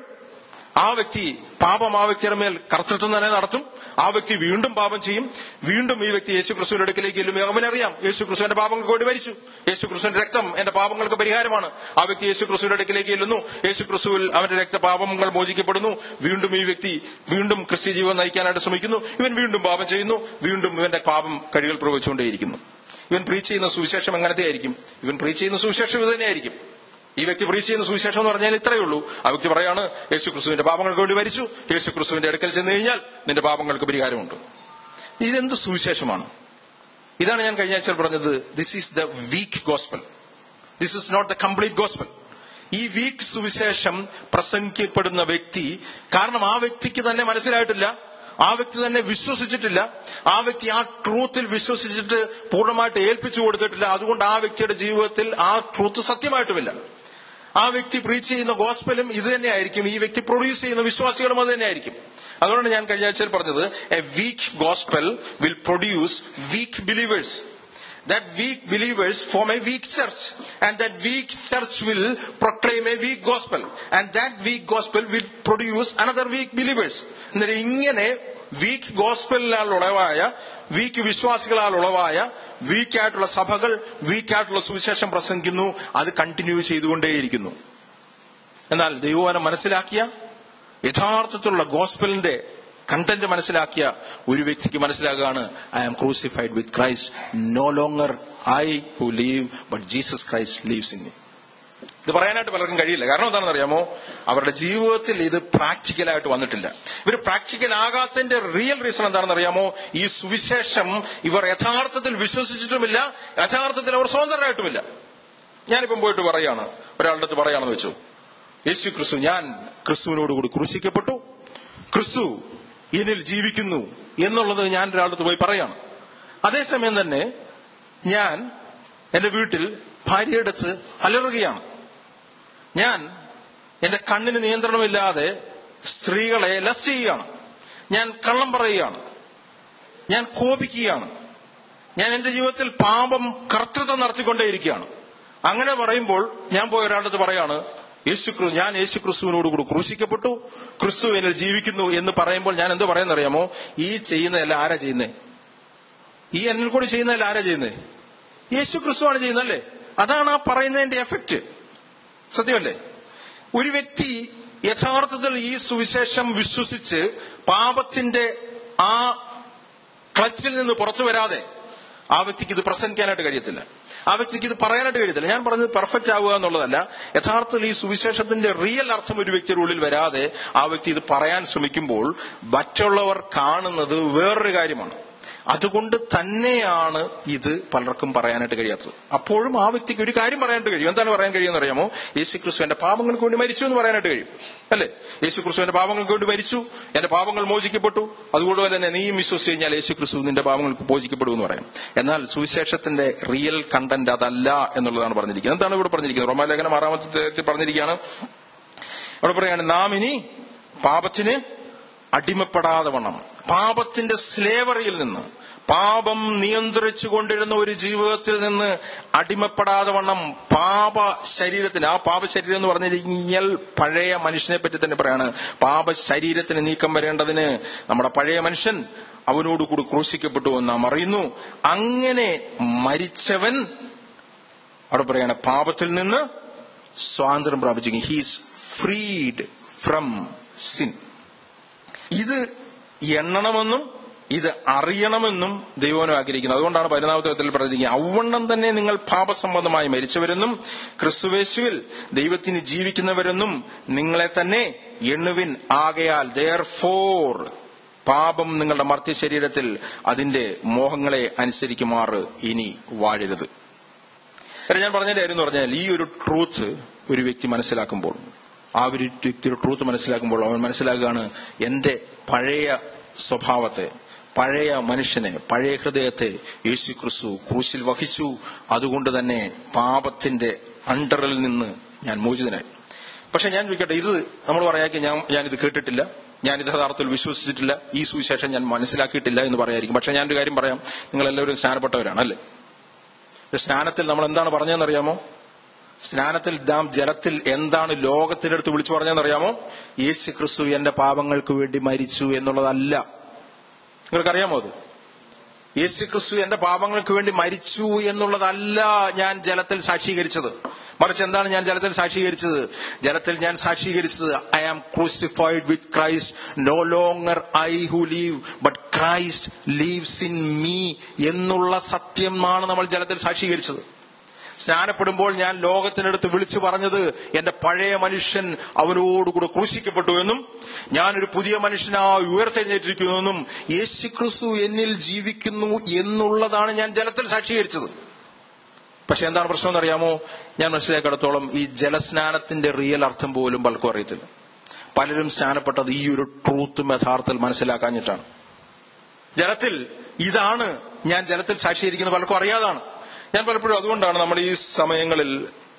ആ വ്യക്തി പാപം ആ വ്യക്തിയുടെ മേൽ കർത്തൃത്വം തന്നെ നടത്തും ആ വ്യക്തി വീണ്ടും പാപം ചെയ്യും വീണ്ടും ഈ വ്യക്തി യേശു ക്രിസ്തുവിന്റെ അടുക്കിലേക്ക് ചെല്ലും അവനറിയാം യേശു ക്രിസ്തുവിന്റെ പാപങ്ങൾക്ക് വേണ്ടി മരിച്ചു യേശു ക്രിസ്തുവിന്റെ രക്തം എന്റെ പാപങ്ങൾക്ക് പരിഹാരമാണ് ആ വ്യക്തി യേശു ക്രിസ്തുവിന്റെ അടുക്കിലേക്ക് ചെല്ലുന്നു യേശു ക്രിസ്തുവിൽ അവന്റെ രക്തപാപങ്ങൾ മോചിക്കപ്പെടുന്നു വീണ്ടും ഈ വ്യക്തി വീണ്ടും ക്രിസ്ത്യ ജീവൻ നയിക്കാനായിട്ട് ശ്രമിക്കുന്നു ഇവൻ വീണ്ടും പാപം ചെയ്യുന്നു വീണ്ടും ഇവന്റെ പാപം കഴികൾ പ്രവഹിച്ചുകൊണ്ടേയിരിക്കുന്നു ഇവൻ പ്രീച്ച് ചെയ്യുന്ന സുവിശേഷം എങ്ങനത്തെ ആയിരിക്കും ഇവൻ പ്രീച്ച് ചെയ്യുന്ന സുവിശേഷം ഇത് തന്നെയായിരിക്കും ഈ വ്യക്തി പ്രീച്ച് ചെയ്യുന്ന സുവിശേഷം എന്ന് പറഞ്ഞാൽ ഇത്രയേ ഉള്ളൂ ആ വ്യക്തി പറയാണ് യേശു ക്രിസ്തുവിന്റെ പാപങ്ങൾക്ക് വേണ്ടി മരിച്ചു യേശു ക്രിസ്തുവിന്റെ അടുക്കൽ ചെന്ന് കഴിഞ്ഞാൽ നിന്റെ പാപങ്ങൾക്ക് പരിഹാരമുണ്ട് ഇതെന്ത് സുവിശേഷമാണ് ഇതാണ് ഞാൻ കഴിഞ്ഞ ആഴ്ച പറഞ്ഞത് this is the weak gospel this is not the complete gospel ഈ വീക്ക് സുവിശേഷം പ്രസംഗിക്കപ്പെടുന്ന വ്യക്തി കാരണം ആ വ്യക്തിക്ക് തന്നെ മനസ്സിലായിട്ടില്ല ആ വ്യക്തി തന്നെ വിശ്വസിച്ചിട്ടില്ല ആ വ്യക്തി ആ ട്രൂത്തിൽ വിശ്വസിച്ചിട്ട് പൂർണ്ണമായിട്ട് ഏൽപ്പിച്ചു കൊടുത്തിട്ടില്ല അതുകൊണ്ട് ആ വ്യക്തിയുടെ ജീവിതത്തിൽ ആ ട്രൂത്ത് സത്യമായിട്ടുമില്ല ആ വ്യക്തി പ്രീച്ച് ചെയ്യുന്ന ഗോസ്പലും ഇത് തന്നെയായിരിക്കും ഈ വ്യക്തി പ്രൊഡ്യൂസ് ചെയ്യുന്ന വിശ്വാസികളും അത് തന്നെയായിരിക്കും അതുകൊണ്ട് ഞാൻ കഴിഞ്ഞ ആഴ്ചയിൽ പറഞ്ഞത് a weak gospel will produce weak believers that weak believers form a weak church and that weak church will proclaim a weak gospel and that weak gospel will produce another weak believers എന്നിട്ട് ഇങ്ങനെ week ഗോസ്പലിനാൽ ഉളവായ week വിശ്വാസികളാൽ ഉളവായ വീക്കായിട്ടുള്ള സഭകൾ വീക്കായിട്ടുള്ള സുവിശേഷം പ്രസംഗിക്കുന്നു അത് continue ചെയ്തുകൊണ്ടേയിരിക്കുന്നു എന്നാൽ ദൈവവനം മനസ്സിലാക്കിയ യഥാർത്ഥത്തിലുള്ള ഗോസ്പലിന്റെ content മനസ്സിലാക്കിയ ഒരു വ്യക്തിക്ക് മനസ്സിലാകുകയാണ് I am crucified with Christ no longer I who live but Jesus Christ lives in me ഇത് പറയാനായിട്ട് പലർക്കും കഴിയില്ല കാരണം എന്താണെന്ന് അറിയാമോ അവരുടെ ജീവിതത്തിൽ ഇത് പ്രാക്ടിക്കലായിട്ട് വന്നിട്ടില്ല ഇവർ പ്രാക്ടിക്കൽ ആകാത്തതിന്റെ റിയൽ റീസൺ എന്താണെന്ന് അറിയാമോ ഈ സുവിശേഷം ഇവർ യഥാർത്ഥത്തിൽ വിശ്വസിച്ചിട്ടുമില്ല യഥാർത്ഥത്തിൽ അവർ സ്വതന്ത്രരായിട്ടുമില്ല ഞാനിപ്പം പോയിട്ട് പറയാണ് ഒരാളുടെ അടുത്ത് പറയാണെന്ന് വെച്ചു യേശു ക്രിസ്തു ഞാൻ ക്രിസ്തുവിനോടുകൂടി ക്രൂശിക്കപ്പെട്ടു ക്രിസ്തു എന്നിൽ ജീവിക്കുന്നു എന്നുള്ളത് ഞാൻ ഒരാളുടെ അടുത്ത് പോയി പറയാണ് അതേസമയം തന്നെ ഞാൻ എന്റെ വീട്ടിൽ ഭാര്യയെടുത്ത് അലറുകയാണ് ഞാൻ എന്റെ കണ്ണിന് നിയന്ത്രണമില്ലാതെ സ്ത്രീകളെ ലസ്റ്റ് ചെയ്യുകയാണ് ഞാൻ കള്ളം പറയുകയാണ് ഞാൻ കോപിക്കുകയാണ് ഞാൻ എന്റെ ജീവിതത്തിൽ പാപം കർത്തൃത്വം നടത്തിക്കൊണ്ടേയിരിക്കുകയാണ് അങ്ങനെ പറയുമ്പോൾ ഞാൻ പോയ ഒരാളുടെ അടുത്ത് പറയാണ് യേശു ക്രിസ്തു ഞാൻ യേശു ക്രിസ്തുവിനോട് കൂടി ക്രൂശിക്കപ്പെട്ടു ക്രിസ്തു എന്നിൽ ജീവിക്കുന്നു എന്ന് പറയുമ്പോൾ ഞാൻ എന്ത് പറയുന്നറിയാമോ ഈ ചെയ്യുന്നതല്ല ആരാ ചെയ്യുന്നേ ഈ എന്നിൽ കൂടി ചെയ്യുന്നതല്ല ആരാ ചെയ്യുന്നേ യേശു ക്രിസ്തുവാണ് ചെയ്യുന്നല്ലേ അതാണ് ആ പറയുന്നതിന്റെ എഫക്റ്റ് സത്യമല്ലേ ഒരു വ്യക്തി യഥാർത്ഥത്തിൽ ഈ സുവിശേഷം വിശ്വസിച്ച് പാപത്തിന്റെ ആ ക്ലച്ചിൽ നിന്ന് പുറത്തു വരാതെ ആ വ്യക്തിക്ക് ഇത് പ്രസംഗിക്കാനായിട്ട് കഴിയത്തില്ല ആ വ്യക്തിക്ക് ഇത് പറയാനായിട്ട് കഴിയത്തില്ല ഞാൻ പറഞ്ഞത് പെർഫെക്റ്റ് ആവുക എന്നുള്ളതല്ല യഥാർത്ഥത്തിൽ ഈ സുവിശേഷത്തിന്റെ റിയൽ അർത്ഥം ഒരു വ്യക്തിയുടെ ഉള്ളിൽ വരാതെ ആ വ്യക്തി ഇത് പറയാൻ ശ്രമിക്കുമ്പോൾ മറ്റുള്ളവർ കാണുന്നത് വേറൊരു കാര്യമാണ് അതുകൊണ്ട് തന്നെയാണ് ഇത് പലർക്കും പറയാനായിട്ട് കഴിയാത്തത് അപ്പോഴും ആ വ്യക്തിക്ക് ഒരു കാര്യം പറയാനായിട്ട് കഴിയും എന്താണ് പറയാൻ കഴിയുമെന്ന് അറിയാമോ യേശു ക്രിസ്തു എന്റെ പാപങ്ങൾക്ക് വേണ്ടി മരിച്ചു എന്ന് പറയാനായിട്ട് കഴിയും അല്ലേ യേശു ക്രിസ്തു എന്റെ പാപങ്ങൾക്ക് വേണ്ടി മരിച്ചു എന്റെ പാപങ്ങൾ മോചിക്കപ്പെട്ടു അതുകൊണ്ട് തന്നെ നീയും വിശ്വസിച്ച് കഴിഞ്ഞാൽ യേശു ക്രിസ്തു നിന്റെ പാപങ്ങൾക്ക് മോചിക്കപ്പെടും എന്ന് പറയാം എന്നാൽ സുവിശേഷത്തിന്റെ റിയൽ കണ്ടന്റ് അതല്ല എന്നുള്ളതാണ് പറഞ്ഞിരിക്കുന്നത് എന്താണ് ഇവിടെ പറഞ്ഞിരിക്കുന്നത് റോമാലേഖനം ആറാമത്തെ പറഞ്ഞിരിക്കുകയാണ് അവിടെ പറയാണ് നാം ഇനി പാപത്തിന് അടിമപ്പെടാതെ വണ്ണം പാപത്തിന്റെ സ്ലേവറിയിൽ നിന്ന് പാപം നിയന്ത്രിച്ചു കൊണ്ടിരുന്ന ഒരു ജീവിതത്തിൽ നിന്ന് അടിമപ്പെടാതെ വണ്ണം പാപ ശരീരത്തിന് ആ പാപ ശരീരം എന്ന് പറഞ്ഞിരിക്കൽ പഴയ മനുഷ്യനെ പറ്റി തന്നെ പറയാണ് പാപ ശരീരത്തിന് നീക്കം വരേണ്ടതിന് നമ്മുടെ പഴയ മനുഷ്യൻ അവനോട് കൂടി ക്രൂശിക്കപ്പെട്ടു എന്ന് നാം അറിയുന്നു അങ്ങനെ മരിച്ചവൻ അവിടെ പറയാണ് പാപത്തിൽ നിന്ന് സ്വാതന്ത്ര്യം പ്രാപിച്ചു ഹീസ് ഫ്രീഡ് ഫ്രം സിൻ ഇത് എണ്ണണമെന്നും ഇത് അറിയണമെന്നും ദൈവനും ആഗ്രഹിക്കുന്നത് അതുകൊണ്ടാണ് പതിനാമത്തെ പറഞ്ഞിരിക്കുന്നത് ഔവണ്ണം തന്നെ നിങ്ങൾ പാപസംബന്ധമായി മരിച്ചവരെന്നും ക്രിസ്തുവേശുവിൽ ദൈവത്തിന് ജീവിക്കുന്നവരെന്നും നിങ്ങളെ തന്നെ എണ്ണുവിൻ ആകയാൽ ദയർ ഫോർ പാപം നിങ്ങളുടെ മർത്യ ശരീരത്തിൽ അതിന്റെ മോഹങ്ങളെ അനുസരിക്കുമാറ് ഇനി വാഴരുത് ഞാൻ പറഞ്ഞതിന്റെ കാര്യം എന്ന് പറഞ്ഞാൽ ഈ ഒരു ട്രൂത്ത് ഒരു വ്യക്തി മനസ്സിലാക്കുമ്പോൾ ആ ഒരു വ്യക്തിയുടെ ട്രൂത്ത് മനസ്സിലാക്കുമ്പോൾ അവൻ മനസ്സിലാക്കുകയാണ് എന്റെ പഴയ സ്വഭാവത്തെ പഴയ മനുഷ്യനെ പഴയ ഹൃദയത്തെ യേശു ക്രിസ്തു ക്രൂശിൽ വഹിച്ചു അതുകൊണ്ട് തന്നെ പാപത്തിന്റെ അണ്ടറിൽ നിന്ന് ഞാൻ മോചിതനായി പക്ഷെ ഞാൻ ചോദിക്കട്ടെ ഇത് നമ്മൾ പറയാക്കി ഞാൻ ഞാനിത് കേട്ടിട്ടില്ല ഞാൻ ഇത് യഥാർത്ഥത്തിൽ വിശ്വസിച്ചിട്ടില്ല ഈ സുവിശേഷം ഞാൻ മനസ്സിലാക്കിയിട്ടില്ല എന്ന് പറയായിരിക്കും പക്ഷെ ഞാനൊരു കാര്യം പറയാം നിങ്ങൾ എല്ലാവരും സ്നാനപ്പെട്ടവരാണ് അല്ലേ സ്നാനത്തിൽ നമ്മൾ എന്താണ് പറഞ്ഞതെന്നറിയാമോ സ്നാനത്തിൽ നാം ജലത്തിൽ എന്താണ് ലോകത്തിന്റെ അടുത്ത് വിളിച്ചു പറഞ്ഞതെന്നറിയാമോ യേശു ക്രിസ്തു എന്റെ പാപങ്ങൾക്ക് വേണ്ടി മരിച്ചു എന്നുള്ളതല്ല നിങ്ങൾക്കറിയാമോ അത് യേശു ക്രിസ്തു എന്റെ പാപങ്ങൾക്ക് വേണ്ടി മരിച്ചു എന്നുള്ളതല്ല ഞാൻ ജലത്തിൽ സാക്ഷീകരിച്ചത് മറിച്ച് എന്താണ് ഞാൻ ജലത്തിൽ സാക്ഷീകരിച്ചത് ജലത്തിൽ ഞാൻ സാക്ഷീകരിച്ചത് I am crucified with Christ no longer I who live but Christ lives in me എന്നുള്ള സത്യമാണ് നമ്മൾ ജലത്തിൽ സാക്ഷീകരിച്ചത് സ്നാനപ്പെടുമ്പോൾ ഞാൻ ലോകത്തിനടുത്ത് വിളിച്ചു പറഞ്ഞത് എന്റെ പഴയ മനുഷ്യൻ അവനോടുകൂടെ ക്രൂശിക്കപ്പെട്ടു എന്നും ഞാനൊരു പുതിയ മനുഷ്യനായി ഉയർത്തെഴുന്നേറ്റിരിക്കുന്നു എന്നും യേശു ക്രിസ്തു എന്നിൽ ജീവിക്കുന്നു എന്നുള്ളതാണ് ഞാൻ ജലത്തിൽ സാക്ഷീകരിച്ചത് പക്ഷെ എന്താണ് പ്രശ്നം എന്നറിയാമോ ഞാൻ മനസ്സിലാക്കിടത്തോളം ഈ ജലസ്നാനത്തിന്റെ റിയൽ അർത്ഥം പോലും പലർക്കും അറിയത്തില്ല പലരും സ്നാനപ്പെട്ടത് ഈ ഒരു ട്രൂത്തും യഥാർത്ഥത്തിൽ മനസ്സിലാക്കാഞ്ഞിട്ടാണ് ജലത്തിൽ ഇതാണ് ഞാൻ ജലത്തിൽ സാക്ഷീകരിക്കുന്നത് പലർക്കും അറിയാതാണ് ഞാൻ പലപ്പോഴും അതുകൊണ്ടാണ് നമ്മൾ ഈ സമയങ്ങളിൽ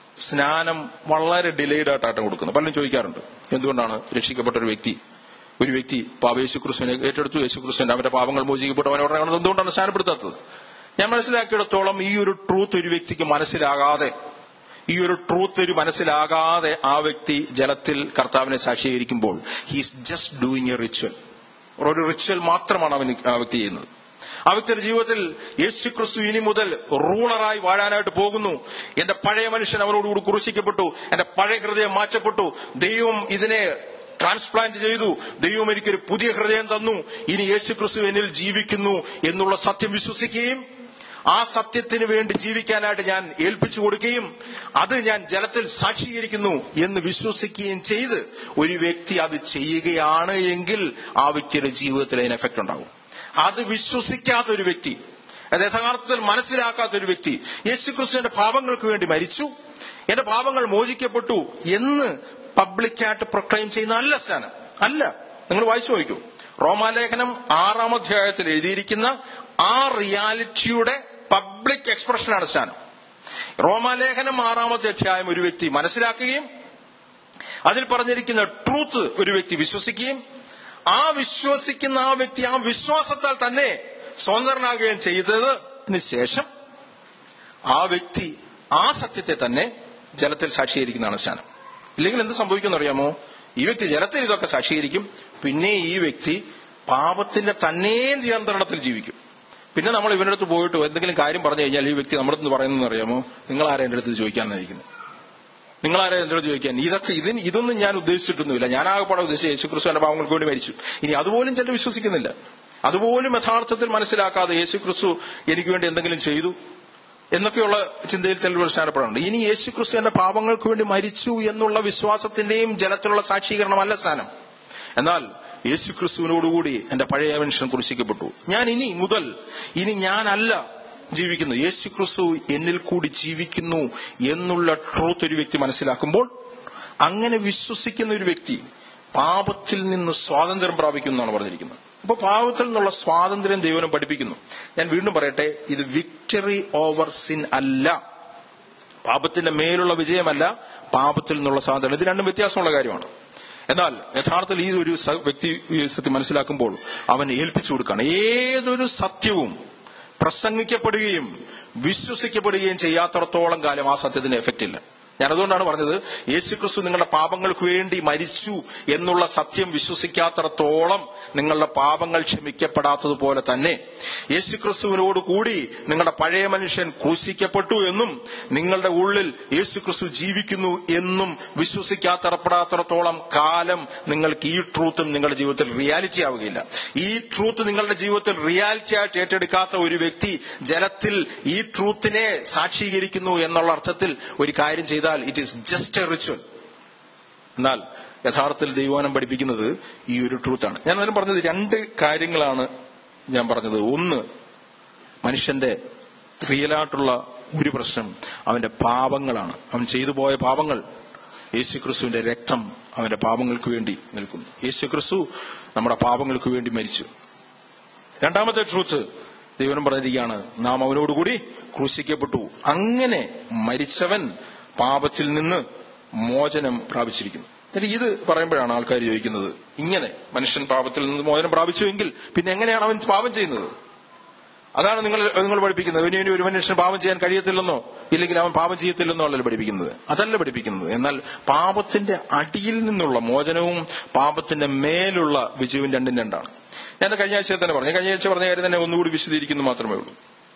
സ്നാനം വളരെ ഡിലേഡ് ആയിട്ടാണ് കൊടുക്കുന്നത് പലരും ചോദിക്കാറുണ്ട് എന്തുകൊണ്ടാണ് രക്ഷിക്കപ്പെട്ട ഒരു വ്യക്തി ഒരു വ്യക്തി പാപ യേശുക്രിസ്തുവിനെ ഏറ്റെടുത്തു യേശുക്രിസ്തുവിന്റെ അവന്റെ പാപങ്ങൾ മോചിക്കപ്പെട്ടു അവനെ ഉടനെ എന്തുകൊണ്ടാണ് സ്നാനപ്പെടുത്താത്തത് ഞാൻ മനസ്സിലാക്കിയിടത്തോളം ഈ ഒരു ട്രൂത്ത് ഒരു വ്യക്തിക്ക് മനസ്സിലാകാതെ ഈ ഒരു ട്രൂത്ത് ഒരു മനസ്സിലാകാതെ ആ വ്യക്തി ജലത്തിൽ കർത്താവിനെ സാക്ഷീകരിക്കുമ്പോൾ he's just doing a ritual ഒരു റിച്വൽ മാത്രമാണ് അവൻ ആ വ്യക്തി ചെയ്യുന്നത് ആ വ്യക്തിയുടെ ജീവിതത്തിൽ യേശു ക്രിസ്തു ഇനി മുതൽ റൂളറായി വാഴാനായിട്ട് പോകുന്നു എന്റെ പഴയ മനുഷ്യൻ അവനോടുകൂടി കുറിശിക്കപ്പെട്ടു എന്റെ പഴയ ഹൃദയം മാറ്റപ്പെട്ടു ദൈവം ഇതിനെ ട്രാൻസ്പ്ലാന്റ് ചെയ്തു ദൈവം എനിക്കൊരു പുതിയ ഹൃദയം തന്നു ഇനി യേശു ക്രിസ്തു എന്നിൽ ജീവിക്കുന്നു എന്നുള്ള സത്യം വിശ്വസിക്കുകയും ആ സത്യത്തിന് വേണ്ടി ജീവിക്കാനായിട്ട് ഞാൻ ഏൽപ്പിച്ചു കൊടുക്കുകയും അത് ഞാൻ ജലത്തിൽ സാക്ഷീകരിക്കുന്നു എന്ന് വിശ്വസിക്കുകയും ചെയ്ത് ഒരു വ്യക്തി അത് ചെയ്യുകയാണ് എങ്കിൽ ആ വ്യക്തിയുടെ ജീവിതത്തിൽ അതിന് എഫക്ട് ഉണ്ടാകും അത് വിശ്വസിക്കാത്ത ഒരു വ്യക്തി അത് യഥാർത്ഥത്തിൽ മനസ്സിലാക്കാത്ത ഒരു വ്യക്തി യേശുക്രിസ്തുവിന്റെ പാപങ്ങൾക്ക് വേണ്ടി മരിച്ചു എന്റെ പാപങ്ങൾ മോചിക്കപ്പെട്ടു എന്ന് പബ്ലിക്കായിട്ട് പ്രൊക്ലെയിം ചെയ്യുന്ന അല്ല സ്നാനം അല്ല നിങ്ങൾ വായിച്ചു നോക്കൂ റോമാലേഖനം ആറാം അധ്യായത്തിൽ എഴുതിയിരിക്കുന്ന ആ റിയാലിറ്റിയുടെ പബ്ലിക് എക്സ്പ്രഷനാണ് സ്നാനം റോമാലേഖനം ആറാമത്തെ അധ്യായം ഒരു വ്യക്തി മനസ്സിലാക്കുകയും അതിൽ പറഞ്ഞിരിക്കുന്ന ട്രൂത്ത് ഒരു വ്യക്തി വിശ്വസിക്കുകയും ആ വിശ്വസിക്കുന്ന ആ വ്യക്തി ആ വിശ്വാസത്താൽ തന്നെ സ്വതന്ത്രനാകുകയും ചെയ്തതിന് ശേഷം ആ വ്യക്തി ആ സത്യത്തെ തന്നെ ജലത്തിൽ സാക്ഷീകരിക്കുന്നതാണ് സ്നാനം ഇല്ലെങ്കിൽ എന്ത് സംഭവിക്കുമെന്ന് അറിയാമോ ഈ വ്യക്തി ജലത്തിൽ ഇതൊക്കെ സാക്ഷീകരിക്കും പിന്നെ ഈ വ്യക്തി പാപത്തിന്റെ തന്നെ നിയന്ത്രണത്തിൽ ജീവിക്കും പിന്നെ നമ്മൾ ഇവരുടെ അടുത്ത് പോയിട്ട് എന്തെങ്കിലും കാര്യം പറഞ്ഞു കഴിഞ്ഞാൽ ഈ വ്യക്തി നമ്മുടെ അടുത്ത് പറയുന്നതെന്ന് അറിയാമോ നിങ്ങൾ ആരാ എന്റെ അടുത്ത് ചോദിക്കാനായിരിക്കുന്നു നിങ്ങൾ ആരാ എന്റെ അടുത്ത് ചോദിക്കാൻ ഇതൊക്കെ ഇതിന് ഇതൊന്നും ഞാൻ ഉദ്ദേശിച്ചിട്ടൊന്നുമില്ല ഞാൻ ആകെപ്പാടെ ഉദ്ദേശിച്ച യേശുക്രിസ്തുവിന്റെ പാവങ്ങൾക്ക് വേണ്ടി മരിച്ചു ഇനി അതുപോലും ചിലർ വിശ്വസിക്കുന്നില്ല അതുപോലും യഥാർത്ഥത്തിൽ മനസ്സിലാക്കാതെ യേശുക്രിസ്തു എനിക്ക് വേണ്ടി എന്തെങ്കിലും ചെയ്തു എന്നൊക്കെയുള്ള ചിന്തയിൽ ചിലർ പ്രശ്നപ്പെടുന്നുണ്ട് ഇനി യേശുക്രിസ്തു എന്റെ പാപങ്ങൾക്ക് വേണ്ടി മരിച്ചു എന്നുള്ള വിശ്വാസത്തിന്റെയും ജലത്തിലുള്ള സാക്ഷീകരണമല്ല സ്നാനം എന്നാൽ യേശു ക്രിസ്തുവിനോടുകൂടി എന്റെ പഴയ മനുഷ്യൻ കുരിശിക്കപ്പെട്ടു ഞാൻ ഇനി മുതൽ ഇനി ഞാനല്ല ജീവിക്കുന്നത് യേശു ക്രിസ്തു എന്നിൽ കൂടി ജീവിക്കുന്നു എന്നുള്ള ട്രൂത്ത് ഒരു വ്യക്തി മനസ്സിലാക്കുമ്പോൾ അങ്ങനെ വിശ്വസിക്കുന്ന ഒരു വ്യക്തി പാപത്തിൽ നിന്ന് സ്വാതന്ത്ര്യം പ്രാപിക്കുന്നു എന്നാണ് പറഞ്ഞിരിക്കുന്നത് അപ്പൊ പാപത്തിൽ നിന്നുള്ള സ്വാതന്ത്ര്യം ദൈവനം പഠിപ്പിക്കുന്നു ഞാൻ വീണ്ടും പറയട്ടെ ഇത് വിക്ടറി ഓവർ സിൻ അല്ല പാപത്തിന്റെ മേലുള്ള വിജയമല്ല പാപത്തിൽ നിന്നുള്ള സ്വാതന്ത്ര്യം ഇത് രണ്ടും വ്യത്യാസമുള്ള കാര്യമാണ് എന്നാൽ യഥാർത്ഥത്തിൽ ഈ ഒരു സ- വ്യക്തി ഈ സത്യം മനസ്സിലാക്കുമ്പോൾ അവൻ ഏൽപ്പിച്ചു കൊടുക്കുകയാണ് ഏതൊരു സത്യവും പ്രസംഗിക്കപ്പെടുകയും വിശ്വസിക്കപ്പെടുകയും ചെയ്യാത്തടത്തോളം കാലം ആ സത്യത്തിന് എഫക്റ്റ് ഇല്ല ഞാൻ അതുകൊണ്ടാണ് പറഞ്ഞത് യേശുക്രിസ്തു നിങ്ങളുടെ പാപങ്ങൾക്ക് വേണ്ടി മരിച്ചു എന്നുള്ള സത്യം വിശ്വസിക്കാത്തിടത്തോളം നിങ്ങളുടെ പാപങ്ങൾ ക്ഷമിക്കപ്പെടാത്തതുപോലെ തന്നെ യേശുക്രിസ്തുവിനോട് കൂടി നിങ്ങളുടെ പഴയ മനുഷ്യൻ ക്രൂശിക്കപ്പെട്ടു എന്നും നിങ്ങളുടെ ഉള്ളിൽ യേശുക്രിസ്തു ജീവിക്കുന്നു എന്നും വിശ്വസിക്കാത്തറപ്പെടാത്തിടത്തോളം കാലം നിങ്ങൾക്ക് ഈ ട്രൂത്തും നിങ്ങളുടെ ജീവിതത്തിൽ റിയാലിറ്റി ആവുകയില്ല ഈ ട്രൂത്ത് നിങ്ങളുടെ ജീവിതത്തിൽ റിയാലിറ്റി ആയിട്ട് ഏറ്റെടുക്കാത്ത ഒരു വ്യക്തി ജലത്തിൽ ഈ ട്രൂത്തിനെ സാക്ഷീകരിക്കുന്നു എന്നുള്ള അർത്ഥത്തിൽ ഒരു കാര്യം ചെയ്താൽ it is just a ritual എന്നാൽ യഥാർത്ഥത്തിൽ ദൈവാനം പഠിപ്പിക്കുന്നത് ഈ ഒരു ട്രൂത്താണ് ഞാൻ അന്നേരം പറഞ്ഞത് രണ്ട് കാര്യങ്ങളാണ് ഞാൻ പറഞ്ഞത് ഒന്ന് മനുഷ്യന്റെ റിയലായിട്ടുള്ള ഒരു പ്രശ്നം അവന്റെ പാപങ്ങളാണ് അവൻ ചെയ്തു പോയ പാപങ്ങൾ യേശുക്രിസ്തുവിന്റെ രക്തം അവന്റെ പാപങ്ങൾക്ക് വേണ്ടി നിൽക്കുന്നു യേശുക്രിസ്തു നമ്മുടെ പാപങ്ങൾക്ക് വേണ്ടി മരിച്ചു രണ്ടാമത്തെ ട്രൂത്ത് ദൈവനം പറഞ്ഞിരിക്കുകയാണ് നാം അവനോടുകൂടി ക്രൂശിക്കപ്പെട്ടു അങ്ങനെ മരിച്ചവൻ പാപത്തിൽ നിന്ന് മോചനം പ്രാപിച്ചിരിക്കുന്നു എന്നിട്ട് ഇത് പറയുമ്പോഴാണ് ആൾക്കാർ ചോദിക്കുന്നത് ഇങ്ങനെ മനുഷ്യൻ പാപത്തിൽ നിന്ന് മോചനം പ്രാപിച്ചുവെങ്കിൽ പിന്നെ എങ്ങനെയാണ് അവൻ പാപം ചെയ്യുന്നത് അതാണ് നിങ്ങൾ നിങ്ങൾ പഠിപ്പിക്കുന്നത് ഇനി ഇനി ഒരു മനുഷ്യന് പാപം ചെയ്യാൻ കഴിയത്തില്ലെന്നോ ഇല്ലെങ്കിൽ അവൻ പാപം ചെയ്യത്തില്ലെന്നോ അല്ലല്ലോ പഠിപ്പിക്കുന്നത് അതല്ല പഠിപ്പിക്കുന്നത് എന്നാൽ പാപത്തിന്റെ അടിയിൽ നിന്നുള്ള മോചനവും പാപത്തിന്റെ മേലുള്ള വിജയവും രണ്ടും രണ്ടാണ് ഞാൻ കഴിഞ്ഞ ആഴ്ച തന്നെ പറഞ്ഞു കഴിഞ്ഞ ആഴ്ച പറഞ്ഞ കാര്യം തന്നെ ഒന്നുകൂടി വിശദീകരിക്കുന്നു മാത്രമേ ഉള്ളൂ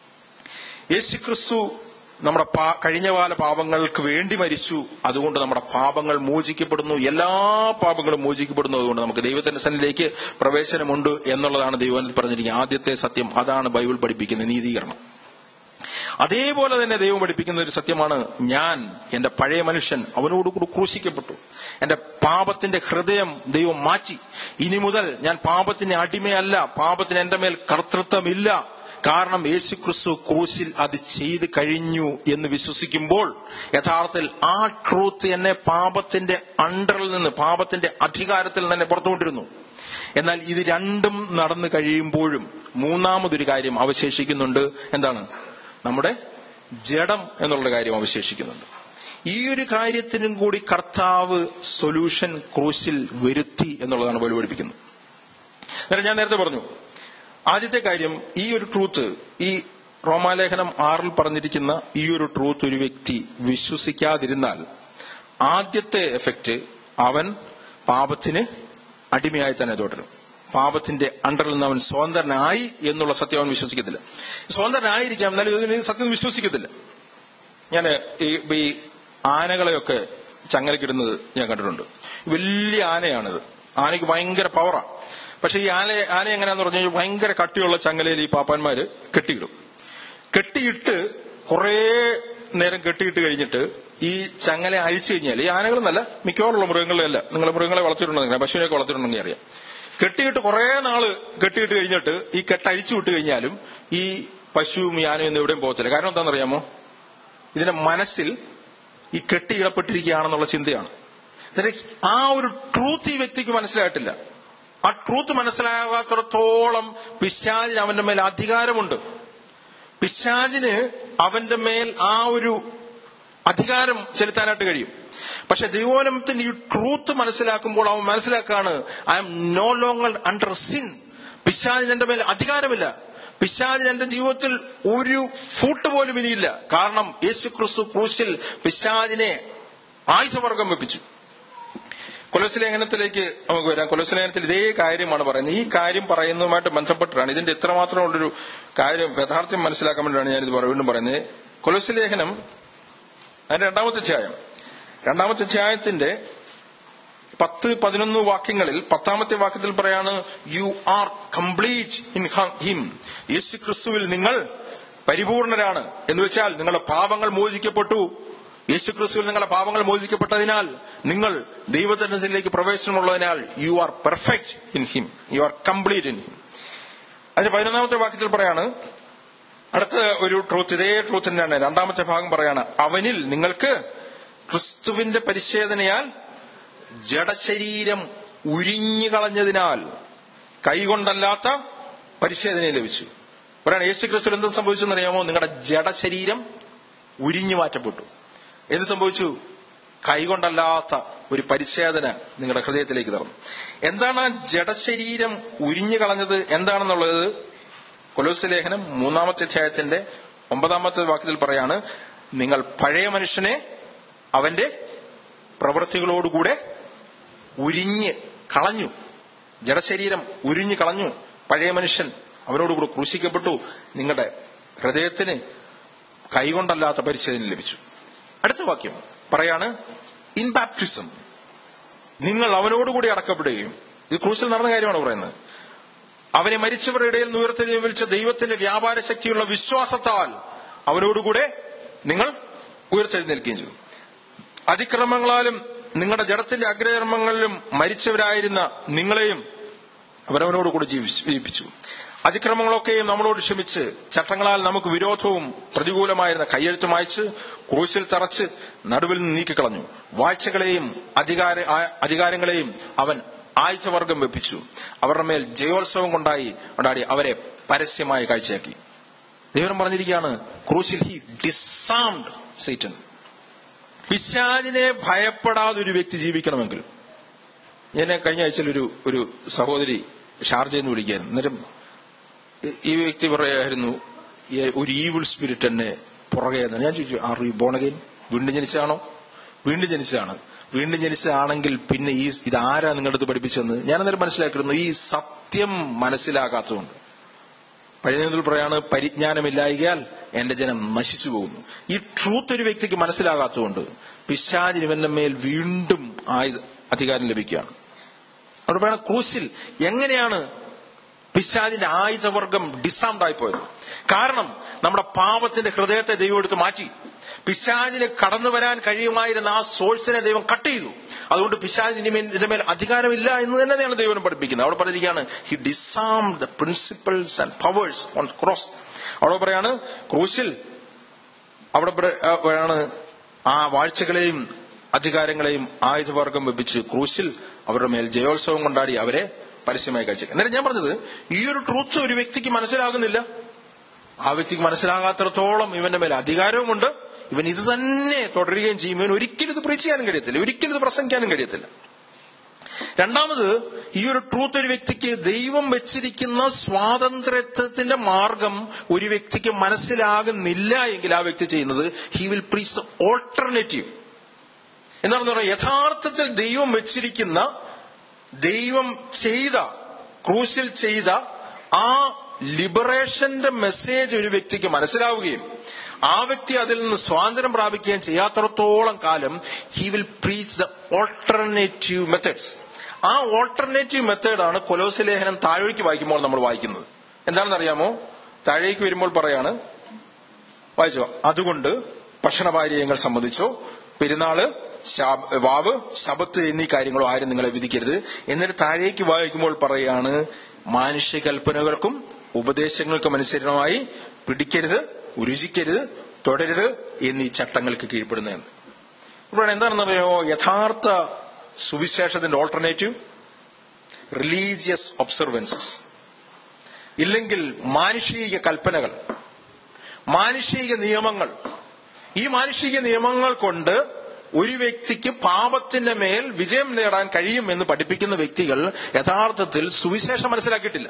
യേശുക്രിസ്തു നമ്മുടെ പാ- കഴിഞ്ഞകാല പാപങ്ങൾക്ക് വേണ്ടി മരിച്ചു അതുകൊണ്ട് നമ്മുടെ പാപങ്ങൾ മോചിക്കപ്പെടുന്നു എല്ലാ പാപങ്ങളും മോചിക്കപ്പെടുന്നു അതുകൊണ്ട് നമുക്ക് ദൈവത്തിന്റെ സന്നിധിയിലേക്ക് പ്രവേശനമുണ്ട് എന്നുള്ളതാണ് ദൈവം പറഞ്ഞിരിക്കുന്നത് ആദ്യത്തെ സത്യം അതാണ് ബൈബിൾ പഠിപ്പിക്കുന്ന നീതീകരണം അതേപോലെ തന്നെ ദൈവം പഠിപ്പിക്കുന്ന ഒരു സത്യമാണ് ഞാൻ എന്റെ പഴയ മനുഷ്യൻ അവനോടുകൂടി ക്രൂശിക്കപ്പെട്ടു എന്റെ പാപത്തിന്റെ ഹൃദയം ദൈവം മാറ്റി ഇനി മുതൽ ഞാൻ പാപത്തിന് അടിമയല്ല പാപത്തിന് എന്റെ മേൽ കർത്തൃത്വമില്ല കാരണം യേശു ക്രിസ്തു ക്രൂശിൽ അത് ചെയ്ത് കഴിഞ്ഞു എന്ന് വിശ്വസിക്കുമ്പോൾ യഥാർത്ഥത്തിൽ ആ ട്രൂത്ത് എന്നെ പാപത്തിന്റെ അണ്ടറിൽ നിന്ന് പാപത്തിന്റെ അധികാരത്തിൽ നിന്ന് എന്നെ പുറത്തുകൊണ്ടിരുന്നു എന്നാൽ ഇത് രണ്ടും നടന്നു കഴിയുമ്പോഴും മൂന്നാമതൊരു കാര്യം അവശേഷിക്കുന്നുണ്ട് എന്താണ് നമ്മുടെ ജഡം എന്നുള്ള കാര്യം അവശേഷിക്കുന്നുണ്ട് ഈ ഒരു കാര്യത്തിനും കൂടി കർത്താവ് സൊല്യൂഷൻ ക്രൂശിൽ വരുത്തി എന്നുള്ളതാണ് ബൈബിൾ പഠിപ്പിക്കുന്നത് അന്നേരം ഞാൻ നേരത്തെ പറഞ്ഞു ആദ്യത്തെ കാര്യം ഈ ഒരു ട്രൂത്ത് ഈ റോമാലേഖനം ആറിൽ പറഞ്ഞിരിക്കുന്ന ഈ ഒരു ട്രൂത്ത് ഒരു വ്യക്തി വിശ്വസിക്കാതിരുന്നാൽ ആദ്യത്തെ എഫക്റ്റ് അവൻ പാപത്തിന് അടിമയായി തന്നെ തുടരും പാപത്തിന്റെ അണ്ടറിൽ നിന്ന് അവൻ സ്വതന്ത്രനായി എന്നുള്ള സത്യം അവൻ വിശ്വസിക്കത്തില്ല സ്വതന്ത്രനായിരിക്കാം എന്നാലും ഇതിന് സത്യം വിശ്വസിക്കത്തില്ല ഞാൻ ഈ ഈ ആനകളെയൊക്കെ ചങ്ങലക്കിടുന്നത് ഞാൻ കണ്ടിട്ടുണ്ട് വലിയ ആനയാണിത് ആനയ്ക്ക് ഭയങ്കര പവറാ പക്ഷെ ഈ ആന ആന എങ്ങനെയാന്ന് പറഞ്ഞു കഴിഞ്ഞാൽ ഭയങ്കര കട്ടിയുള്ള ചങ്ങലയിൽ ഈ പാപ്പാന്മാര് കെട്ടിയിടും കെട്ടിയിട്ട് കുറേ നേരം കെട്ടിയിട്ട് കഴിഞ്ഞിട്ട് ഈ ചങ്ങല അഴിച്ചു കഴിഞ്ഞാൽ ഈ ആനകളെന്നല്ല മിക്കവാറുള്ള മൃഗങ്ങളെയല്ല നിങ്ങൾ മൃഗങ്ങളെ വളർത്തിയിട്ടുണ്ടെങ്കിൽ പശുവിനെയൊക്കെ വളർത്തിയിട്ടുണ്ടെങ്കിൽ അറിയാം കെട്ടിയിട്ട് കുറേ നാള് കെട്ടിയിട്ട് കഴിഞ്ഞിട്ട് ഈ കെട്ട് അഴിച്ചു വിട്ട് കഴിഞ്ഞാലും ഈ പശുവും ഈ ആനയും ഒന്നും എവിടെയും പോകത്തില്ല കാരണം എന്താണെന്നറിയാമോ ഇതിന്റെ മനസ്സിൽ ഈ കെട്ടിയിടപ്പെട്ടിരിക്കുകയാണെന്നുള്ള ചിന്തയാണ് അന്നേരം ആ ഒരു ട്രൂത്ത് ഈ വ്യക്തിക്ക് മനസ്സിലായിട്ടില്ല ആ ട്രൂത്ത് മനസ്സിലാകാത്തിടത്തോളം പിശാചിന് അവന്റെ മേൽ അധികാരമുണ്ട് പിശാചിന് അവന്റെ മേൽ ആ ഒരു അധികാരം ചെലുത്താനായിട്ട് കഴിയും പക്ഷെ ദൈവോലമത്തിന്റെ ഈ ട്രൂത്ത് മനസ്സിലാക്കുമ്പോൾ അവൻ മനസ്സിലാക്കാണ് I'm no longer under sin പിശാചിന് എന്റെ മേൽ അധികാരമില്ല പിശാചിന് എന്റെ ജീവിതത്തിൽ ഒരു ഫൂട്ട് പോലും ഇനിയില്ല കാരണം യേശു ക്രിസ്തു ക്രൂശിൽ പിശാചിനെ ആയുധവർഗം വെപ്പിച്ചു കൊലസ്ലേഖനത്തിലേക്ക് നമുക്ക് വരാം കൊലസ്ലേഖനത്തിൽ ഇതേ കാര്യമാണ് പറയുന്നത് ഈ കാര്യം പറയുന്നതുമായിട്ട് ബന്ധപ്പെട്ടിട്ടാണ് ഇതിന്റെ എത്രമാത്രം ഉള്ളൊരു കാര്യം യഥാർത്ഥം മനസ്സിലാക്കാൻ വേണ്ടിയാണ് ഞാനിത് പറ- വീണ്ടും പറയുന്നത് കൊലസ്ലേഖനം അതിന്റെ രണ്ടാമത്തെ അധ്യായം രണ്ടാമത്തെ അധ്യായത്തിന്റെ പത്ത് പതിനൊന്ന് വാക്യങ്ങളിൽ പത്താമത്തെ വാക്യത്തിൽ പറയാണ് you are complete in him യേശു ക്രിസ്തുവിൽ നിങ്ങൾ പരിപൂർണരാണ് എന്ന് വെച്ചാൽ നിങ്ങളുടെ പാപങ്ങൾ മോചിക്കപ്പെട്ടു യേശു ക്രിസ്തുവിൽ നിങ്ങളുടെ പാപങ്ങൾ മോചിക്കപ്പെട്ടതിനാൽ നിങ്ങൾ ദൈവത്തിലേക്ക് പ്രവേശനമുള്ളതിനാൽ you are perfect in him you are complete in him അതിന് പതിനൊന്നാമത്തെ വാക്യത്തിൽ പറയാണ് അടുത്ത ഒരു ട്രൂത്ത് ഇതേ ട്രൂത്ത് തന്നെയാണ് രണ്ടാമത്തെ ഭാഗം പറയാണ് അവനിൽ നിങ്ങൾക്ക് ക്രിസ്തുവിന്റെ പരിശോധനയാൽ ജഡശരീരം ഉരിഞ്ഞു കളഞ്ഞതിനാൽ കൈകൊണ്ടല്ലാത്ത പരിശോധന ലഭിച്ചു പറയാണ് യേശു ക്രിസ്തു എന്ത് സംഭവിച്ചെന്നറിയാമോ നിങ്ങളുടെ ജഡശരീരം ഉരിഞ്ഞു മാറ്റപ്പെട്ടു എന്ത് സംഭവിച്ചു കൈകൊണ്ടല്ലാത്ത ഒരു പരിച്ഛേദന നിങ്ങളുടെ ഹൃദയത്തിലേക്ക് തറന്നു എന്താണ് ആ ജഡശരീരം ഉരിഞ്ഞു കളഞ്ഞത് എന്താണെന്നുള്ളത് കൊലോസ് ലേഖനം മൂന്നാമത്തെ അധ്യായത്തിന്റെ ഒമ്പതാമത്തെ വാക്യത്തിൽ പറയാണ് നിങ്ങൾ പഴയ മനുഷ്യനെ അവന്റെ പ്രവൃത്തികളോടുകൂടെ ഉരിഞ്ഞ് കളഞ്ഞു ജഡശരീരം ഉരിഞ്ഞു കളഞ്ഞു പഴയ മനുഷ്യൻ അവനോടുകൂടെ ക്രൂശിക്കപ്പെട്ടു നിങ്ങളുടെ ഹൃദയത്തിന് കൈകൊണ്ടല്ലാത്ത പരിശോധന ലഭിച്ചു അടുത്ത വാക്യം പറയാണ് ഇൻ ബാപ്റ്റിസം നിങ്ങൾ അവനോടുകൂടി അടക്കപ്പെടുകയും ഇത് ക്രൂശിൽ നടന്ന കാര്യമാണ് പറയുന്നത് അവനെ മരിച്ചവരുടെ ഇടയിൽ നിന്ന് ഉയർത്തെഴുന്നേൽപ്പിച്ച ദൈവത്തിന്റെ വ്യാപാര ശക്തിയുള്ള വിശ്വാസത്താൽ അവനോടുകൂടെ നിങ്ങൾ ഉയർത്തെഴുന്നേൽക്കുകയും ചെയ്തു അതിക്രമങ്ങളാലും നിങ്ങളുടെ ജഡത്തിന്റെ അഗ്രകർമ്മങ്ങളിലും മരിച്ചവരായിരുന്ന നിങ്ങളെയും അവരവനോടുകൂടി ജീവിപ്പിച്ചു അതിക്രമങ്ങളൊക്കെയും നമ്മളോട് ക്ഷമിച്ച് ചട്ടങ്ങളാൽ നമുക്ക് വിരോധവും പ്രതികൂലമായിരുന്ന കയ്യെഴുത്ത് മായ്ച്ച് ക്രൂശിൽ തറച്ച് നടുവിൽ നിന്ന് നീക്കിക്കളഞ്ഞു വാഴ്ചകളെയും അധികാര അധികാരങ്ങളെയും അവൻ ആയുധവർഗം വെപ്പിച്ചു അവരുടെ മേൽ ജയോത്സവം കൊണ്ടായി കൊണ്ടാടി അവരെ പരസ്യമായി കാഴ്ചയാക്കി ദൈവം പറഞ്ഞിരിക്കുകയാണ് ക്രൂശിൽ ഹി ഡിസാംഡ് സൈറ്റൻ പിശാലിനെ ഭയപ്പെടാതെ ഒരു വ്യക്തി ജീവിക്കണമെങ്കിൽ ഞാൻ കഴിഞ്ഞ ആഴ്ചയിൽ ഒരു ഒരു സഹോദരി ഷാർജയിൽ നിന്ന് വിളിക്കായിരുന്നു അന്നേരം ഈ വ്യക്തി പറയായിരുന്നു ഒരു ഈവിൾ സ്പിരിറ്റ് എന്നെ പുറകെ ഞാൻ ചോദിച്ചു ആർ യു ബോൺ അഗൈൻ വീണ്ടും ജനിച്ചതാണോ വീണ്ടും ജനിച്ചതാണ് വീണ്ടും ജനിച്ചതാണെങ്കിൽ പിന്നെ ഈ ഇതാരാ നിങ്ങളുടെ അടുത്ത് പഠിപ്പിച്ചെന്ന് ഞാൻ അന്നേരം മനസ്സിലാക്കിയിരുന്നു ഈ സത്യം മനസ്സിലാകാത്തതുകൊണ്ട് പഴയതിൽ പറയാണ് പരിജ്ഞാനമില്ലായികയാൽ എന്റെ ജനം നശിച്ചു പോകുന്നു ഈ ട്രൂത്ത് ഒരു വ്യക്തിക്ക് മനസ്സിലാകാത്തതുകൊണ്ട് പിശാചിന് ഇവന്റെ മേൽ വീണ്ടും ആയുധ അധികാരം ലഭിക്കുകയാണ് അവിടെ പറയണ ക്രൂശിൽ എങ്ങനെയാണ് പിശാചിന്റെ ആയുധവർഗം ഡിസാംഡ് ആയിപ്പോയത് കാരണം നമ്മുടെ പാപത്തിന്റെ ഹൃദയത്തെ ദൈവം എടുത്ത് മാറ്റി പിശാചിന് കടന്നു വരാൻ കഴിയുമായിരുന്ന ആ സോഴ്സിനെ ദൈവം കട്ട് ചെയ്തു അതുകൊണ്ട് പിശാചിന് ഇനി ഇതിന്റെ മേൽ അധികാരമില്ല എന്ന് തന്നെയാണ് ദൈവം പഠിപ്പിക്കുന്നത് അവിടെ പറഞ്ഞിരിക്കുകയാണ് he disarmed the principles and powers on cross അവിടെ പറയാണ് ക്രൂശിൽ അവിടെ പറയാണ് ആ വാഴ്ചകളെയും അധികാരങ്ങളെയും ആയുധവർഗം വെപ്പിച്ച് ക്രൂശിൽ അവരുടെ മേൽ ജയോത്സവം കൊണ്ടാടി അവരെ പരസ്യമായി കഴിച്ചേക്കാം എന്നിട്ട് ഞാൻ പറഞ്ഞത് ഈ ഒരു ട്രൂത്ത് ഒരു വ്യക്തിക്ക് മനസ്സിലാകുന്നില്ല ആ വ്യക്തിക്ക് മനസ്സിലാകാത്തിടത്തോളം ഇവന്റെ മേൽ അധികാരവുമുണ്ട് ഇവൻ ഇത് തന്നെ തുടരുകയും ചെയ്യും ഇവൻ ഒരിക്കലും ഇത് പ്രീച്ച് ചെയ്യാനും കഴിയത്തില്ല ഒരിക്കലും ഇത് പ്രസംഗിക്കാനും കഴിയത്തില്ല രണ്ടാമത് ഈ ഒരു ട്രൂത്ത് ഒരു വ്യക്തിക്ക് ദൈവം വെച്ചിരിക്കുന്ന സ്വാതന്ത്ര്യത്തിന്റെ മാർഗം ഒരു വ്യക്തിക്ക് മനസ്സിലാകുന്നില്ല എങ്കിൽ ആ വ്യക്തി ചെയ്യുന്നത് ഹി വിൽ പ്രീച്ച് ഓൾട്ടർനേറ്റീവ് എന്താണെന്ന് പറഞ്ഞാൽ യഥാർത്ഥത്തിൽ ദൈവം വെച്ചിരിക്കുന്ന ദൈവം ചെയ്ത ക്രൂശിൽ ചെയ്ത ആ ലിബറേഷന്റെ മെസ്സേജ് ഒരു വ്യക്തിക്ക് മനസ്സിലാവുകയും ആ വ്യക്തി അതിൽ നിന്ന് സ്വാതന്ത്ര്യം പ്രാപിക്കുകയും ചെയ്യാത്തടത്തോളം കാലം he will preach the alternative methods ആ ഓൾട്ടർനേറ്റീവ് മെത്തേഡാണ് കൊലോസ് ലേഖനം താഴേക്ക് വായിക്കുമ്പോൾ നമ്മൾ വായിക്കുന്നത് എന്താണെന്ന് അറിയാമോ താഴേക്ക് വരുമ്പോൾ പറയാണ് വായിച്ചോ അതുകൊണ്ട് ഭക്ഷണപാരീയങ്ങൾ സംബന്ധിച്ചോ പെരുന്നാള് വാവ് ശബത്ത് എന്നീ കാര്യങ്ങളോ ആരും നിങ്ങളെ വിധിക്കരുത് എന്നിട്ട് താഴേക്ക് വായിക്കുമ്പോൾ പറയാണ് മാനുഷ്യ കൽപ്പനകൾക്കും ഉപദേശങ്ങൾക്കും അനുസരണമായി പിടിക്കരുത് രുചിക്കരുത് തുടരുത് എന്നീ ചട്ടങ്ങൾക്ക് കീഴ്പ്പെടുന്നതെന്ന് ഇവിടെ എന്താണെന്നറിയോ യഥാർത്ഥ സുവിശേഷത്തിന്റെ ഓൾട്ടർനേറ്റീവ് റിലീജിയസ് ഒബ്സർവൻസസ് ഇല്ലെങ്കിൽ മാനുഷിക കൽപ്പനകൾ മാനുഷിക നിയമങ്ങൾ ഈ മാനുഷിക നിയമങ്ങൾ കൊണ്ട് ഒരു വ്യക്തിക്ക് പാപത്തിന്റെ മേൽ വിജയം നേടാൻ കഴിയും എന്ന് പഠിപ്പിക്കുന്ന വ്യക്തികൾ യഥാർത്ഥത്തിൽ സുവിശേഷം മനസ്സിലാക്കിയിട്ടില്ല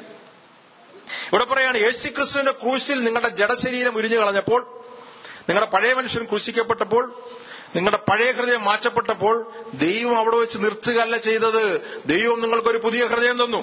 ഇവിടെ പറയാണ് യേശു ക്രിസ്തുവിന്റെ ക്രൂശിൽ നിങ്ങളുടെ ജഡശരീരം ഉരിഞ്ഞു കളഞ്ഞപ്പോൾ നിങ്ങളുടെ പഴയ മനുഷ്യൻ ക്രൂശിക്കപ്പെട്ടപ്പോൾ നിങ്ങളുടെ പഴയ ഹൃദയം മാറ്റപ്പെട്ടപ്പോൾ ദൈവം അവിടെ വെച്ച് നിർത്തുകയല്ല ചെയ്തത് ദൈവം നിങ്ങൾക്കൊരു പുതിയ ഹൃദയം തന്നു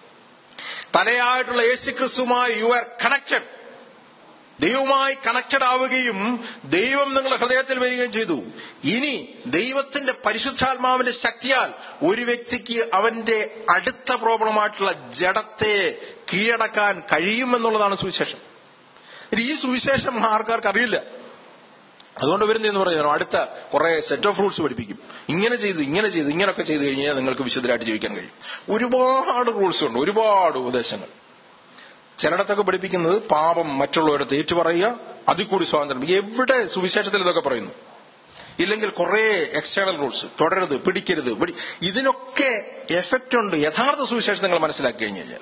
തലയായിട്ടുള്ള യേശു ക്രിസ്തുമായി യു ആർ കണക്റ്റഡ് ദൈവവുമായി കണക്റ്റഡ് ആവുകയും ദൈവം നിങ്ങളുടെ ഹൃദയത്തിൽ വരികയും ചെയ്തു ഇനി ദൈവത്തിന്റെ പരിശുദ്ധാത്മാവിന്റെ ശക്തിയാൽ ഒരു വ്യക്തിക്ക് അവന്റെ അടുത്ത പ്രോബ്ലമായിട്ടുള്ള ജഡത്തെ കീഴടക്കാൻ കഴിയുമെന്നുള്ളതാണ് സുവിശേഷം ഈ സുവിശേഷം ആർക്കാർക്ക് അറിയില്ല അതുകൊണ്ട് ഇവരെന്തെന്ന് പറയുന്നു അടുത്ത കുറെ സെറ്റ് ഓഫ് റൂൾസ് പഠിപ്പിക്കും ഇങ്ങനെ ചെയ്ത് ഇങ്ങനെ ചെയ്ത് ഇങ്ങനെയൊക്കെ ചെയ്ത് കഴിഞ്ഞാൽ നിങ്ങൾക്ക് വിശുദ്ധരായിട്ട് ജീവിക്കാൻ കഴിയും ഒരുപാട് റൂൾസ് ഉണ്ട് ഒരുപാട് ഉപദേശങ്ങൾ ചിലയിടത്തൊക്കെ പഠിപ്പിക്കുന്നത് പാപം മറ്റുള്ളവരുടെ ഏറ്റുപറയുക അതിൽ കൂടി സ്വാതന്ത്ര്യം എവിടെ സുവിശേഷത്തിൽ ഇതൊക്കെ പറയുന്നു ഇല്ലെങ്കിൽ കുറെ എക്സ്റ്റേണൽ റൂൾസ് തുടരുത് പിടിക്കരുത് പിടി- ഇതിനൊക്കെ എഫക്റ്റ് ഉണ്ട് യഥാർത്ഥ സുവിശേഷം നിങ്ങൾ മനസ്സിലാക്കി കഴിഞ്ഞു കഴിഞ്ഞാൽ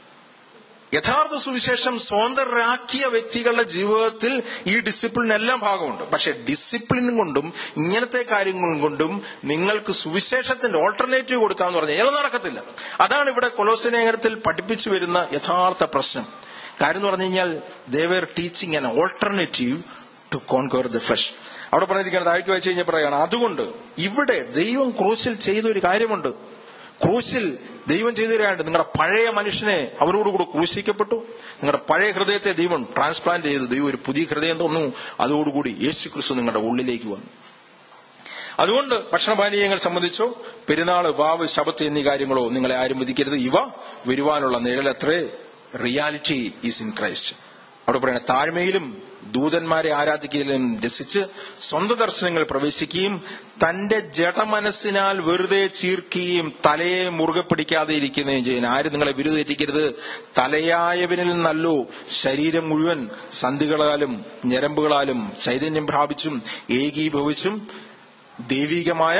യഥാർത്ഥ സുവിശേഷം സ്വതന്ത്രരാക്കിയ വ്യക്തികളുടെ ജീവിതത്തിൽ ഈ ഡിസിപ്ലിൻ എല്ലാം ഭാഗമുണ്ട് പക്ഷെ ഡിസിപ്ലിൻ കൊണ്ടും ഇങ്ങനത്തെ കാര്യങ്ങൾ കൊണ്ടും നിങ്ങൾക്ക് സുവിശേഷത്തിന്റെ ഓൾട്ടർനേറ്റീവ് കൊടുക്കാന്ന് പറഞ്ഞു കഴിഞ്ഞാൽ അത് നടക്കത്തില്ല അതാണ് ഇവിടെ കൊലോസനേഖരത്തിൽ പഠിപ്പിച്ചു വരുന്ന യഥാർത്ഥ പ്രശ്നം കാര്യം എന്ന് പറഞ്ഞു കഴിഞ്ഞാൽ they're teaching an alternative to conquer the flesh അവിടെ പറഞ്ഞിരിക്കുന്നത് താഴ്ത്തി വായിച്ചു കഴിഞ്ഞാൽ പറയുകയാണ് അതുകൊണ്ട് ഇവിടെ ദൈവം ക്രൂശിൽ ചെയ്ത ഒരു കാര്യമുണ്ട് ക്രൂശിൽ ദൈവം ചെയ്തു തരാണ്ട് നിങ്ങളുടെ പഴയ മനുഷ്യനെ അവരോടുകൂടി ക്രൂശിക്കപ്പെട്ടു നിങ്ങളുടെ പഴയ ഹൃദയത്തെ ദൈവം ട്രാൻസ്പ്ലാന്റ് ചെയ്തു ദൈവം ഒരു പുതിയ ഹൃദയം തന്നു അതോടുകൂടി യേശു ക്രിസ്തു നിങ്ങളുടെ ഉള്ളിലേക്ക് വന്നു അതുകൊണ്ട് ഭക്ഷണപാനീയങ്ങൾ സംബന്ധിച്ചോ പെരുന്നാള് വാവ് ശബത്ത് എന്നീ കാര്യങ്ങളോ നിങ്ങളെ ആരും വിധിക്കരുത് ഇവ വരുവാനുള്ള നിഴലത്രേ റിയാലിറ്റി ഈസ് ഇൻ ക്രൈസ്റ്റ് അവിടെ പറയുന്ന താഴ്മയിലും ദൂതന്മാരെ ആരാധിക്കലും രസിച്ച് സ്വന്തം ദർശനങ്ങൾ പ്രവേശിക്കുകയും തന്റെ ജഡമനസ്സിനാൽ വെറുതെ ചീർക്കുകയും തലയെ മുറുകെ പിടിക്കാതെ ഇരിക്കുകയും ചെയ്യുന്നു ആരും നിങ്ങളെ വിരുദ്ധേറ്റിക്കരുത് തലയായവനിൽ നല്ലോ ശരീരം മുഴുവൻ സന്ധികളാലും ഞരമ്പുകളാലും ചൈതന്യം പ്രാപിച്ചും ഏകീഭവിച്ചും ദൈവികമായ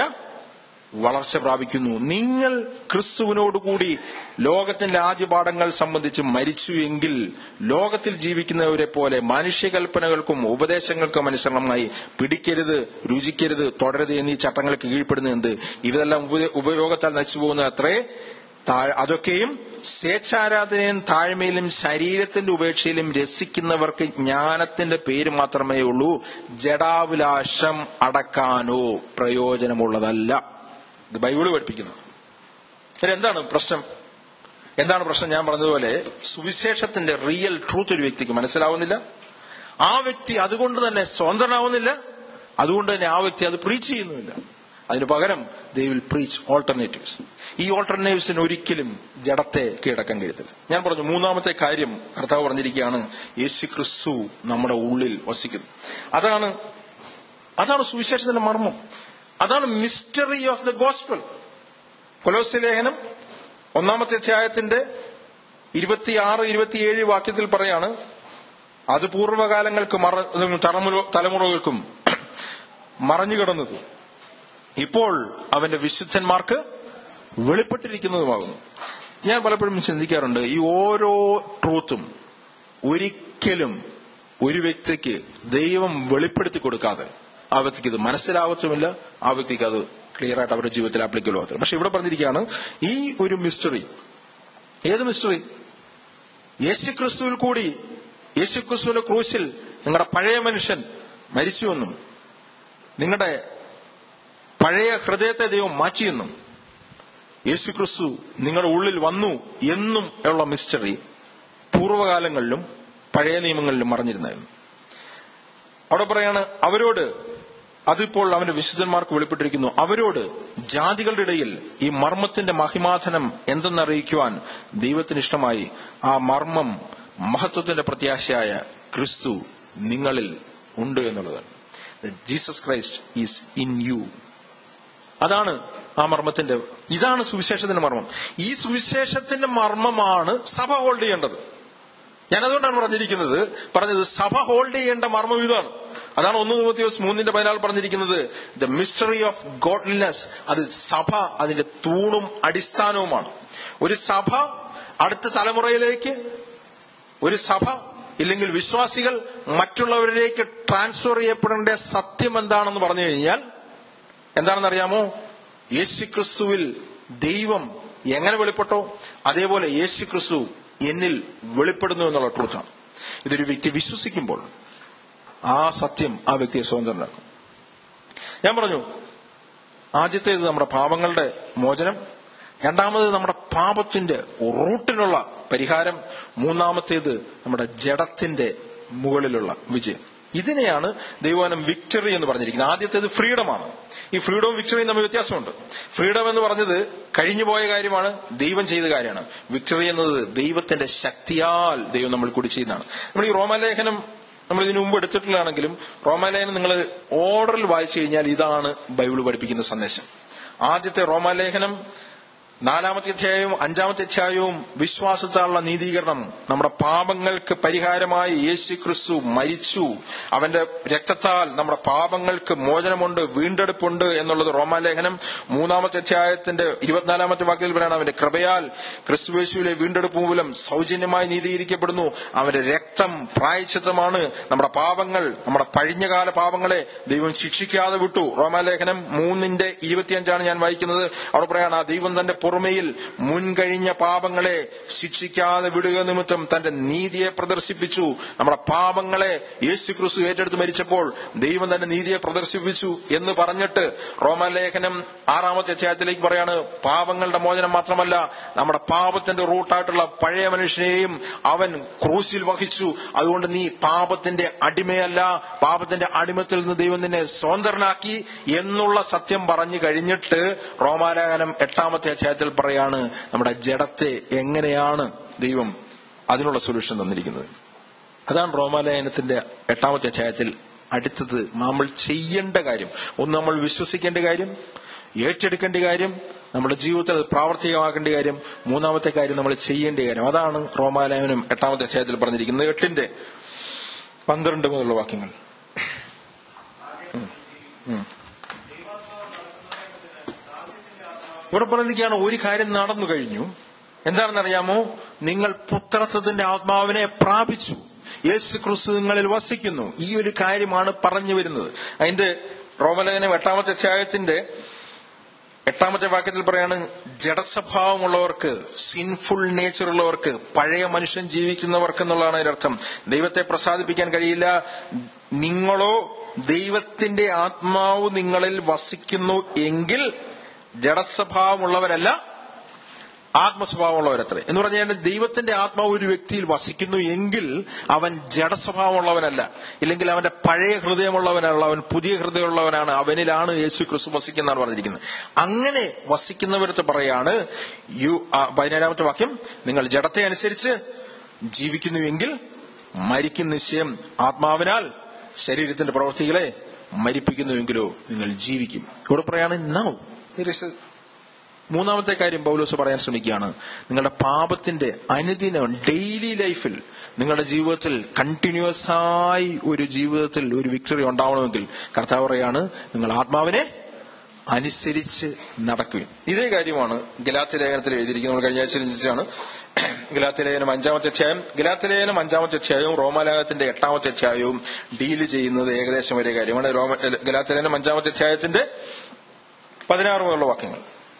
വളർച്ച പ്രാപിക്കുന്നു നിങ്ങൾ ക്രിസ്തുവിനോടുകൂടി ലോകത്തിന്റെ ആദ്യപാഠങ്ങൾ സംബന്ധിച്ച് മരിച്ചു എങ്കിൽ ലോകത്തിൽ ജീവിക്കുന്നവരെ പോലെ മനുഷ്യകൽപ്പനകൾക്കും ഉപദേശങ്ങൾക്കും അനുസരണമായി പിടിക്കരുത് രുചിക്കരുത് തുടരുത് എന്നീ ചട്ടങ്ങൾക്ക് കീഴ്പ്പെടുന്നത് എന്ത് ഇതെല്ലാം ഉപ- ഉപയോഗത്താൽ നശിച്ചു പോകുന്ന അത്രേ താഴ്- അതൊക്കെയും സ്വേച്ഛാരാധനയും താഴ്മയിലും ശരീരത്തിന്റെ ഉപേക്ഷയിലും രസിക്കുന്നവർക്ക് ജ്ഞാനത്തിന്റെ പേര് മാത്രമേ ഉള്ളൂ ജഡാവിലാഷം അടക്കാനോ പ്രയോജനമുള്ളതല്ല ഇത് ബൈബിള് പഠിപ്പിക്കുന്നു ഇതിന് എന്താണ് പ്രശ്നം എന്താണ് പ്രശ്നം ഞാൻ പറഞ്ഞതുപോലെ സുവിശേഷത്തിന്റെ റിയൽ ട്രൂത്ത് ഒരു വ്യക്തിക്ക് മനസ്സിലാവുന്നില്ല ആ വ്യക്തി അതുകൊണ്ട് തന്നെ സ്വതന്ത്രനാവുന്നില്ല അതുകൊണ്ട് തന്നെ ആ വ്യക്തി അത് പ്രീച്ച് ചെയ്യുന്നുമില്ല അതിന് പകരം ദേ വിൽ പ്രീച്ച് ഓൾട്ടർനേറ്റീവ്സ് ഈ ഓൾട്ടർനേറ്റീവ്സിന് ഒരിക്കലും ജഡത്തെ കീഴടക്കാൻ കഴിയത്തില്ല ഞാൻ പറഞ്ഞു മൂന്നാമത്തെ കാര്യം കർത്താവ് പറഞ്ഞിരിക്കുകയാണ് യേശു ക്രിസ്തു നമ്മുടെ ഉള്ളിൽ വസിക്കുന്നു അതാണ് അതാണ് സുവിശേഷത്തിന്റെ മർമ്മം അതാണ് മിസ്റ്ററി ഓഫ് ദ ഗോസ്പൽ കൊലോസ്യ ലേഖനം ഒന്നാമത്തെ അധ്യായത്തിന്റെ ഇരുപത്തിയാറ് ഇരുപത്തിയേഴ് വാക്യത്തിൽ പറയാണ് അത് പൂർവ്വകാലങ്ങൾക്ക് മറ തലമുറ- തലമുറകൾക്കും മറഞ്ഞു കിടന്നത് ഇപ്പോൾ അവന്റെ വിശുദ്ധന്മാർക്ക് വെളിപ്പെട്ടിരിക്കുന്നതുമാകുന്നു ഞാൻ പലപ്പോഴും ചിന്തിക്കാറുണ്ട് ഈ ഓരോ ട്രൂത്തും ഒരിക്കലും ഒരു വ്യക്തിക്ക് ദൈവം വെളിപ്പെടുത്തി കൊടുക്കാതെ ആ വ്യക്തിക്ക് ഇത് മനസ്സിലാവത്തുമില്ല ആ വ്യക്തിക്ക് അത് ക്ലിയർ ആയിട്ട് അവരുടെ ജീവിതത്തിൽ ആപ്ലിക്കബിൾ ആകത്തില്ല പക്ഷെ ഇവിടെ പറഞ്ഞിരിക്കുകയാണ് ഈ ഒരു മിസ്റ്ററി ഏത് മിസ്റ്ററി യേശുക്രിസ്തുവിൽ കൂടി യേശുക്രിസ്തുവിന്റെ ക്രൂശിൽ നിങ്ങളുടെ പഴയ മനുഷ്യൻ മരിച്ചുവെന്നും നിങ്ങളുടെ പഴയ ഹൃദയത്തെ ദൈവം മാറ്റിയെന്നും യേശുക്രിസ്തു നിങ്ങളുടെ ഉള്ളിൽ വന്നു എന്നും ഉള്ള മിസ്റ്ററി പൂർവ്വകാലങ്ങളിലും പഴയ നിയമങ്ങളിലും മറഞ്ഞിരുന്നായിരുന്നു അവിടെ പറയാണ് അവരോട് അതിപ്പോൾ അവന്റെ വിശുദ്ധന്മാർക്ക് വെളിപ്പെട്ടിരിക്കുന്നു അവരോട് ജാതികളുടെ ഇടയിൽ ഈ മർമ്മത്തിന്റെ മഹിമാധനം എന്തെന്നറിയിക്കുവാൻ ദൈവത്തിന് ഇഷ്ടമായി ആ മർമ്മം മഹത്വത്തിന്റെ പ്രത്യാശയായ ക്രിസ്തു നിങ്ങളിൽ ഉണ്ട് എന്നുള്ളതാണ് Jesus Christ is in you അതാണ് ആ മർമ്മത്തിന്റെ ഇതാണ് സുവിശേഷത്തിന്റെ മർമ്മം ഈ സുവിശേഷത്തിന്റെ മർമ്മമാണ് സഭ ഹോൾഡ് ചെയ്യേണ്ടത് ഞാൻ അതുകൊണ്ടാണ് പറഞ്ഞിരിക്കുന്നത് പറഞ്ഞത് സഭ ഹോൾഡ് ചെയ്യേണ്ട മർമ്മം ഇതാണ് അതാണ് ഒന്ന് ദിവസം മൂന്നിന്റെ പതിനാല് പറഞ്ഞിരിക്കുന്നത് ദ മിസ്റ്ററി ഓഫ് ഗോഡ്ലിനെസ് അത് സഭ അതിന്റെ തൂണും അടിസ്ഥാനവുമാണ് ഒരു സഭ അടുത്ത തലമുറയിലേക്ക് ഒരു സഭ ഇല്ലെങ്കിൽ വിശ്വാസികൾ മറ്റുള്ളവരിലേക്ക് ട്രാൻസ്ഫർ ചെയ്യപ്പെടേണ്ട സത്യം എന്താണെന്ന് പറഞ്ഞു കഴിഞ്ഞാൽ എന്താണെന്ന് അറിയാമോ യേശുക്രിസ്തുവിൽ ദൈവം എങ്ങനെ വെളിപ്പെട്ടോ അതേപോലെ യേശുക്രിസ്തു എന്നിൽ വെളിപ്പെടുന്നു എന്നുള്ള ട്രൂത്താണ് ഇതൊരു വ്യക്തി വിശ്വസിക്കുമ്പോൾ ആ സത്യം ആ വ്യക്തിയെ സ്വതന്ത്രനാക്കും ഞാൻ പറഞ്ഞു ആദ്യത്തേത് നമ്മുടെ പാപങ്ങളുടെ മോചനം രണ്ടാമത് നമ്മുടെ പാപത്തിന്റെ റൂട്ടിനുള്ള പരിഹാരം മൂന്നാമത്തേത് നമ്മുടെ ജഡത്തിന്റെ മുകളിലുള്ള വിജയം ഇതിനെയാണ് ദൈവവനം വിക്ടറി എന്ന് പറഞ്ഞിരിക്കുന്നത് ആദ്യത്തേത് ഫ്രീഡമാണ് ഈ ഫ്രീഡവും വിക്ടറിയും തമ്മിൽ വ്യത്യാസമുണ്ട് ഫ്രീഡം എന്ന് പറഞ്ഞത് കഴിഞ്ഞുപോയ കാര്യമാണ് ദൈവം ചെയ്ത കാര്യമാണ് വിക്ടറി എന്നത് ദൈവത്തിന്റെ ശക്തിയാൽ ദൈവം നമ്മൾ കൂടി ചെയ്യുന്നതാണ് നമ്മൾ ഈ റോമാലേഖനം നമ്മൾ ഇതിനു മുമ്പ് എടുത്തിട്ടുള്ളതാണെങ്കിലും റോമാലേഖനം നിങ്ങൾ ഓർഡറിൽ വായിച്ചു കഴിഞ്ഞാൽ ഇതാണ് ബൈബിൾ പഠിപ്പിക്കുന്ന സന്ദേശം ആദ്യത്തെ റോമാലേഖനം നാലാമത്തെ അധ്യായവും അഞ്ചാമത്തെ അധ്യായവും വിശ്വാസത്താലുള്ള നീതീകരണം നമ്മുടെ പാപങ്ങൾക്ക് പരിഹാരമായി യേശു ക്രിസ്തു മരിച്ചു അവന്റെ രക്തത്താൽ നമ്മുടെ പാപങ്ങൾക്ക് മോചനമുണ്ട് വീണ്ടെടുപ്പുണ്ട് എന്നുള്ളത് റോമാലേഖനം മൂന്നാമത്തെ അധ്യായത്തിന്റെ ഇരുപത്തിനാലാമത്തെ വാക്യത്തിൽ പറയണം അവന്റെ കൃപയാൽ ക്രിസ്തുവേശുവിലെ വീണ്ടെടുപ്പ് മൂലം സൗജന്യമായി നീതീകരിക്കപ്പെടുന്നു അവന്റെ രക്തം പ്രായച്ചിത്തമാണ് നമ്മുടെ പാപങ്ങൾ നമ്മുടെ പഴിഞ്ഞകാല പാപങ്ങളെ ദൈവം ശിക്ഷിക്കാതെ വിട്ടു റോമാലേഖനം മൂന്നിന്റെ ഇരുപത്തിയഞ്ചാണ് ഞാൻ വായിക്കുന്നത് അവിടെ പറയാണ് ആ ദൈവം തന്റെ പുറമേയിൽ മുൻകഴിഞ്ഞ പാപങ്ങളെ ശിക്ഷിക്കാതെ വിടുക നിമിത്തം തന്റെ നീതിയെ പ്രദർശിപ്പിച്ചു നമ്മുടെ പാപങ്ങളെ യേശു ക്രിസ്തു ഏറ്റെടുത്ത് മരിച്ചപ്പോൾ ദൈവം തന്റെ നീതിയെ പ്രദർശിപ്പിച്ചു എന്ന് പറഞ്ഞിട്ട് റോമലേഖനം ആറാമത്തെ അധ്യായത്തിലേക്ക് പറയാണ് പാപങ്ങളുടെ മോചനം മാത്രമല്ല നമ്മുടെ പാപത്തിന്റെ റൂട്ടായിട്ടുള്ള പഴയ മനുഷ്യനെയും അവൻ ക്രൂശിൽ വഹിച്ചു അതുകൊണ്ട് നീ പാപത്തിന്റെ അടിമയല്ല പാപത്തിന്റെ അടിമത്തിൽ നിന്ന് ദൈവം നിന്നെ സ്വതന്ത്രനാക്കി എന്നുള്ള സത്യം പറഞ്ഞു കഴിഞ്ഞിട്ട് റോമാലേഖനം എട്ടാമത്തെ അധ്യായത്തിൽ പറയാണ് നമ്മുടെ ജഡത്തെ എങ്ങനെയാണ് ദൈവം അതിനുള്ള സൊല്യൂഷൻ തന്നിരിക്കുന്നത് അതാണ് റോമാലയനത്തിന്റെ എട്ടാമത്തെ അധ്യായത്തിൽ അടുത്തത് നമ്മൾ ചെയ്യേണ്ട കാര്യം ഒന്ന് നമ്മൾ വിശ്വസിക്കേണ്ട കാര്യം ഏറ്റെടുക്കേണ്ട കാര്യം നമ്മുടെ ജീവിതത്തിൽ അത് പ്രാവർത്തികമാക്കേണ്ട കാര്യം മൂന്നാമത്തെ കാര്യം നമ്മൾ ചെയ്യേണ്ട കാര്യം അതാണ് റോമാലയനം എട്ടാമത്തെ അധ്യായത്തിൽ പറഞ്ഞിരിക്കുന്നത് എട്ടിന്റെ പന്ത്രണ്ട് മുതലുള്ള വാക്യങ്ങൾ ഉം. ഉം. ഇവിടെ പറഞ്ഞിരിക്കുകയാണ് ഒരു കാര്യം നടന്നു കഴിഞ്ഞു എന്താണെന്നറിയാമോ നിങ്ങൾ പുത്രത്വത്തിന്റെ ആത്മാവിനെ പ്രാപിച്ചു യേശു ക്രിസ്തു നിങ്ങളിൽ വസിക്കുന്നു ഈ ഒരു കാര്യമാണ് പറഞ്ഞു വരുന്നത് അതിന്റെ റോമലേഖനം എട്ടാമത്തെ അധ്യായത്തിന്റെ എട്ടാമത്തെ വാക്യത്തിൽ പറയാണ് ജഡസ്വഭാവമുള്ളവർക്ക് സിൻഫുൾ നേച്ചർ ഉള്ളവർക്ക് പഴയ മനുഷ്യൻ ജീവിക്കുന്നവർക്ക് എന്നുള്ളതാണ് അതിന്റെ അർത്ഥം ദൈവത്തെ പ്രസാദിപ്പിക്കാൻ കഴിയില്ല നിങ്ങളോ ദൈവത്തിന്റെ ആത്മാവ് നിങ്ങളിൽ വസിക്കുന്നു എങ്കിൽ ജഡസ്വഭാവമുള്ളവരല്ല ആത്മസ്വഭാവമുള്ളവരത്രേ എന്ന് പറഞ്ഞാൽ ദൈവത്തിന്റെ ആത്മാവ് ഒരു വ്യക്തിയിൽ വസിക്കുന്നു എങ്കിൽ അവൻ ജഡസ്വഭാവമുള്ളവനല്ല ഇല്ലെങ്കിൽ അവന്റെ പഴയ ഹൃദയമുള്ളവനല്ല അവൻ പുതിയ ഹൃദയമുള്ളവനാണ് അവനിലാണ് യേശു ക്രിസ്തു വസിക്കുന്നതാണ് പറഞ്ഞിരിക്കുന്നത് അങ്ങനെ വസിക്കുന്നവരത്ത് പറയാണ് യു ആ, പതിനേഴാമത്തെ വാക്യം നിങ്ങൾ ജഡത്തെ അനുസരിച്ച് ജീവിക്കുന്നുവെങ്കിൽ മരിക്കുന്ന നിശ്ചയം ആത്മാവിനാൽ ശരീരത്തിന്റെ പ്രവൃത്തികളെ മരിപ്പിക്കുന്നുവെങ്കിലോ നിങ്ങൾ ജീവിക്കും ഇവിടെ പറയാണ് നൗ മൂന്നാമത്തെ കാര്യം പൗലോസ് പറയാൻ ശ്രമിക്കുകയാണ് നിങ്ങളുടെ പാപത്തിന്റെ അനുദിനം ഡെയിലി ലൈഫിൽ നിങ്ങളുടെ ജീവിതത്തിൽ കണ്ടിന്യൂസ് ആയി ഒരു ജീവിതത്തിൽ ഒരു വിക്ടറി ഉണ്ടാവണമെങ്കിൽ കർത്താവ് പറയാണ് നിങ്ങൾ ആത്മാവിനെ അനുസരിച്ച് നടക്കുകയും ഇതേ കാര്യമാണ് ഗലാത്തി ലേഖനത്തിൽ എഴുതിയിരിക്കുന്നത് നമ്മൾ കഴിഞ്ഞ ആഴ്ച ചിന്തിച്ചാണ് ഗലാത്തി ലേഖനം അഞ്ചാമത്തെ അധ്യായം ഗലാത്തി ലേഖനം അഞ്ചാമത്തെ അധ്യായവും റോമാലേഖനത്തിന്റെ എട്ടാമത്തെ അധ്യായവും ഡീല് ചെയ്യുന്നത് ഏകദേശം ഒരേ കാര്യമാണ് റോമ ഗലാത്തി ലേഖനം അഞ്ചാമത്തെ അധ്യായത്തിന്റെ പതിനാറ് മുതലുള്ള വാക്യങ്ങൾ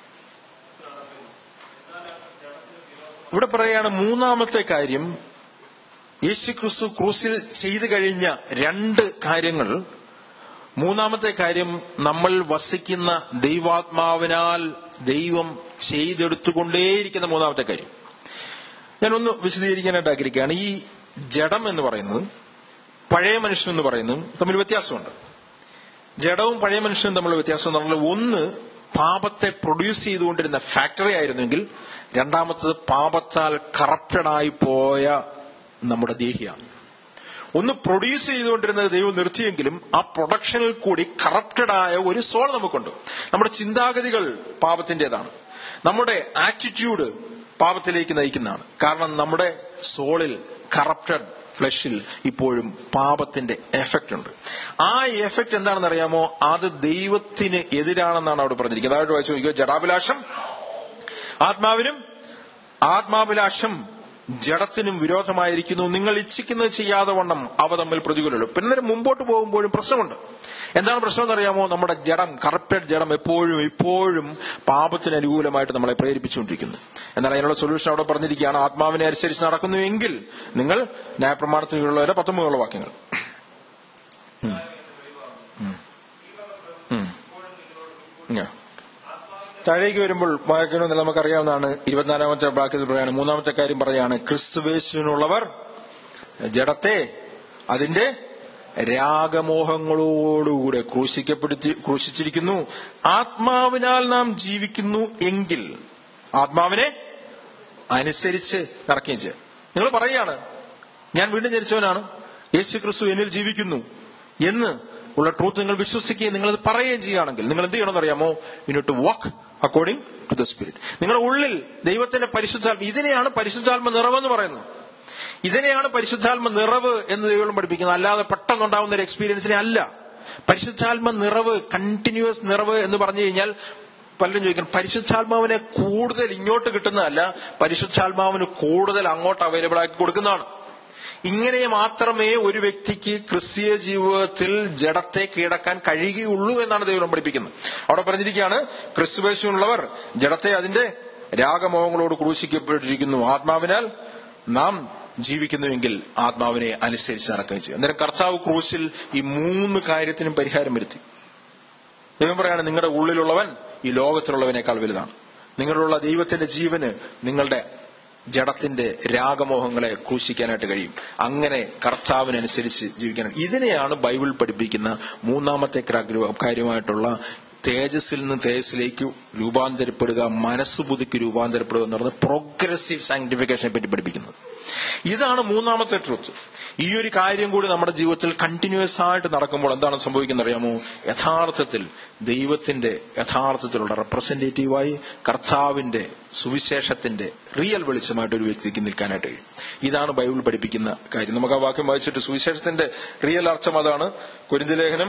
ഇവിടെ പറയുകയാണ് മൂന്നാമത്തെ കാര്യം യേശു ക്രിസ്തു ക്രൂസിൽ ചെയ്തു കഴിഞ്ഞ രണ്ട് കാര്യങ്ങൾ മൂന്നാമത്തെ കാര്യം നമ്മൾ വസിക്കുന്ന ദൈവാത്മാവിനാൽ ദൈവം ചെയ്തെടുത്തുകൊണ്ടേയിരിക്കുന്ന മൂന്നാമത്തെ കാര്യം ഞാനൊന്ന് വിശദീകരിക്കാനായിട്ട് ആഗ്രഹിക്കുകയാണ് ഈ ജഡം എന്ന് പറയുന്നത് പഴയ മനുഷ്യൻ എന്ന് പറയുന്നതും തമ്മിൽ വ്യത്യാസമുണ്ട് ജഡവും പഴയ മനുഷ്യനും തമ്മിലുള്ള വ്യത്യാസം എന്ന് പറഞ്ഞാൽ ഒന്ന് പാപത്തെ പ്രൊഡ്യൂസ് ചെയ്തുകൊണ്ടിരുന്ന ഫാക്ടറി ആയിരുന്നെങ്കിൽ രണ്ടാമത്തത് പാപത്താൽ കറപ്റ്റഡ് ആയി പോയ നമ്മുടെ ദേഹിയാണ് ഒന്ന് പ്രൊഡ്യൂസ് ചെയ്തുകൊണ്ടിരുന്നത് ദൈവം നിർത്തിയെങ്കിലും ആ പ്രൊഡക്ഷനിൽ കൂടി കറപ്റ്റഡ് ആയ ഒരു സോൾ നമുക്കുണ്ട് നമ്മുടെ ചിന്താഗതികൾ പാപത്തിൻ്റെതാണ് നമ്മുടെ ആറ്റിറ്റ്യൂഡ് പാപത്തിലേക്ക് നയിക്കുന്നതാണ് കാരണം നമ്മുടെ സോളിൽ കറപ്റ്റഡ് ഫ്ലഷിൽ ഇപ്പോഴും പാപത്തിന്റെ എഫക്റ്റ് ഉണ്ട് ആ എഫക്റ്റ് എന്താണെന്ന് അറിയാമോ അത് ദൈവത്തിന് എതിരാണെന്നാണ് അവിടെ പറഞ്ഞിരിക്കുന്നത് അതായിട്ട് വായിച്ചു നോക്കിയോ ജഡാഭിലാഷം ആത്മാവിനും ആത്മാഭിലാഷം ജഡത്തിനും വിരോധമായിരിക്കുന്നു നിങ്ങൾ ഇച്ഛിക്കുന്നത് ചെയ്യാതെ വണ്ണം അവ തമ്മിൽ പ്രതികൂലമുള്ളൂ പിന്നെ മുമ്പോട്ട് പോകുമ്പോഴും പ്രശ്നമുണ്ട് എന്താണ് പ്രശ്നം എന്നറിയാമോ നമ്മുടെ ജഡം കറപ്റ്റഡ് ജഡം എപ്പോഴും ഇപ്പോഴും പാപത്തിന് അനുകൂലമായിട്ട് നമ്മളെ പ്രേരിപ്പിച്ചുകൊണ്ടിരിക്കുന്നു എന്നാൽ അതിനുള്ള സൊല്യൂഷൻ അവിടെ പറഞ്ഞിരിക്കുകയാണ് ആത്മാവിനെ അനുസരിച്ച് നടക്കുന്നു എങ്കിൽ നിങ്ങൾ ന്യായപ്രമാണത്തിനുള്ളവരെ പത്തൊമ്പതുള്ള വാക്യങ്ങൾ ഉം. ഉം. ഉം. Yeah. താഴേക്ക് വരുമ്പോൾ വായിക്കണമെന്ന് നമുക്കറിയാവുന്നതാണ് ഇരുപത്തിനാലാമത്തെ വാക്യത്തിൽ പറയാണ് മൂന്നാമത്തെ കാര്യം പറയാണ് ക്രിസ്തുവേശുവിനുള്ളവർ ജഡത്തെ അതിന്റെ രാഗമോഹങ്ങളോടുകൂടെ ക്രൂശിക്കപ്പെടുത്തി ക്രൂശിച്ചിരിക്കുന്നു ആത്മാവിനാൽ നാം ജീവിക്കുന്നു എങ്കിൽ ആത്മാവിനെ അനുസരിച്ച് നടക്കുകയും ചെയ്യാം നിങ്ങൾ പറയുകയാണ് ഞാൻ വീണ്ടും ജനിച്ചവനാണ് യേശു ക്രിസ്തു എന്നിൽ ജീവിക്കുന്നു എന്ന് ഉള്ള ട്രൂത്ത് നിങ്ങൾ വിശ്വസിക്കുകയും നിങ്ങൾ അത് പറയുകയും ചെയ്യുകയാണെങ്കിൽ നിങ്ങൾ എന്ത് ചെയ്യണമെന്ന് അറിയാമോ you to walk according to the spirit നിങ്ങളുടെ ഉള്ളിൽ ദൈവത്തിന്റെ പരിശുദ്ധാത്മ ഇതിനെയാണ് പരിശുദ്ധാത്മ നിറവെന്ന് പറയുന്നത് ഇതിനെയാണ് പരിശുദ്ധാത്മ നിറവ് എന്ന് ദൈവം പഠിപ്പിക്കുന്നത് അല്ലാതെ പെട്ടെന്നുണ്ടാവുന്ന ഒരു എക്സ്പീരിയൻസിനെ അല്ല പരിശുദ്ധാത്മ നിറവ് കണ്ടിന്യൂസ് നിറവ് എന്ന് പറഞ്ഞു കഴിഞ്ഞാൽ പലരും ചോദിക്കണം പരിശുദ്ധാത്മാവിനെ കൂടുതൽ ഇങ്ങോട്ട് കിട്ടുന്നതല്ല പരിശുദ്ധാത്മാവിന് കൂടുതൽ അങ്ങോട്ട് അവൈലബിൾ ആക്കി കൊടുക്കുന്നതാണ് ഇങ്ങനെ മാത്രമേ ഒരു വ്യക്തിക്ക് ക്രിസ്തീയ ജീവിതത്തിൽ ജഡത്തെ കീഴടക്കാൻ കഴിയുകയുള്ളൂ എന്നാണ് ദൈവം പഠിപ്പിക്കുന്നത് അവിടെ പറഞ്ഞിരിക്കുകയാണ് ക്രിസ്തുവേശുള്ളവർ ജഡത്തെ അതിന്റെ രാഗമോഹങ്ങളോട് ക്രൂശിക്കപ്പെട്ടിരിക്കുന്നു ആത്മാവിനാൽ നാം ജീവിക്കുന്നുവെങ്കിൽ ആത്മാവിനെ അനുസരിച്ച് നടക്കുകയും ചെയ്യും അന്നേരം കർത്താവ് ക്രൂശിൽ ഈ മൂന്ന് കാര്യത്തിനും പരിഹാരം വരുത്തി ദൈവം പറയാണ് നിങ്ങളുടെ ഉള്ളിലുള്ളവൻ ഈ ലോകത്തിലുള്ളവനേക്കാൾ വലുതാണ് നിങ്ങളിലുള്ള ദൈവത്തിന്റെ ജീവന് നിങ്ങളുടെ ജഡത്തിന്റെ രാഗമോഹങ്ങളെ ക്രൂശിക്കാനായിട്ട് കഴിയും അങ്ങനെ കർത്താവിനനുസരിച്ച് ജീവിക്കാൻ ഇതിനെയാണ് ബൈബിൾ പഠിപ്പിക്കുന്ന മൂന്നാമത്തെ കാര്യമായിട്ടുള്ള തേജസ്സിൽ നിന്ന് തേജസ്സിലേക്ക് രൂപാന്തരപ്പെടുക മനസ്സ് പുതുക്കി രൂപാന്തരപ്പെടുക എന്ന് പറയുന്നത് പ്രോഗ്രസീവ് സാങ്ക്ടിഫിക്കേഷനെ പറ്റി പഠിപ്പിക്കുന്നത് ഇതാണ് മൂന്നാമത്തെ ട്രൂത്ത് ഈ ഒരു കാര്യം കൂടി നമ്മുടെ ജീവിതത്തിൽ കണ്ടിന്യൂസ് ആയിട്ട് നടക്കുമ്പോൾ എന്താണ് സംഭവിക്കുന്നത് അറിയാമോ യഥാർത്ഥത്തിൽ ദൈവത്തിന്റെ യഥാർത്ഥത്തിലുള്ള റെപ്രസെന്റേറ്റീവായി കർത്താവിന്റെ സുവിശേഷത്തിന്റെ റിയൽ വെളിച്ചമായിട്ട് ഒരു വ്യക്തിക്ക് നിൽക്കാനായിട്ട് കഴിയും ഇതാണ് ബൈബിൾ പഠിപ്പിക്കുന്ന കാര്യം നമുക്ക് ആ വാക്യം വായിച്ചിട്ട് സുവിശേഷത്തിന്റെ റിയൽ അർത്ഥം അതാണ് കുരിന്തി ലേഖനം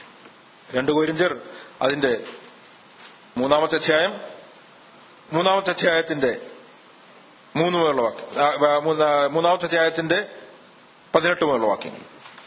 രണ്ട് കുരിഞ്ചർ അതിന്റെ മൂന്നാമത്തെ അധ്യായം മൂന്നാമത്തെ അധ്യായത്തിന്റെ മൂന്ന് മുതലുള്ള വാക്യം മൂന്നാമത്തെ അധ്യായത്തിന്റെ പതിനെട്ട് മുതലുള്ള വാക്യങ്ങൾ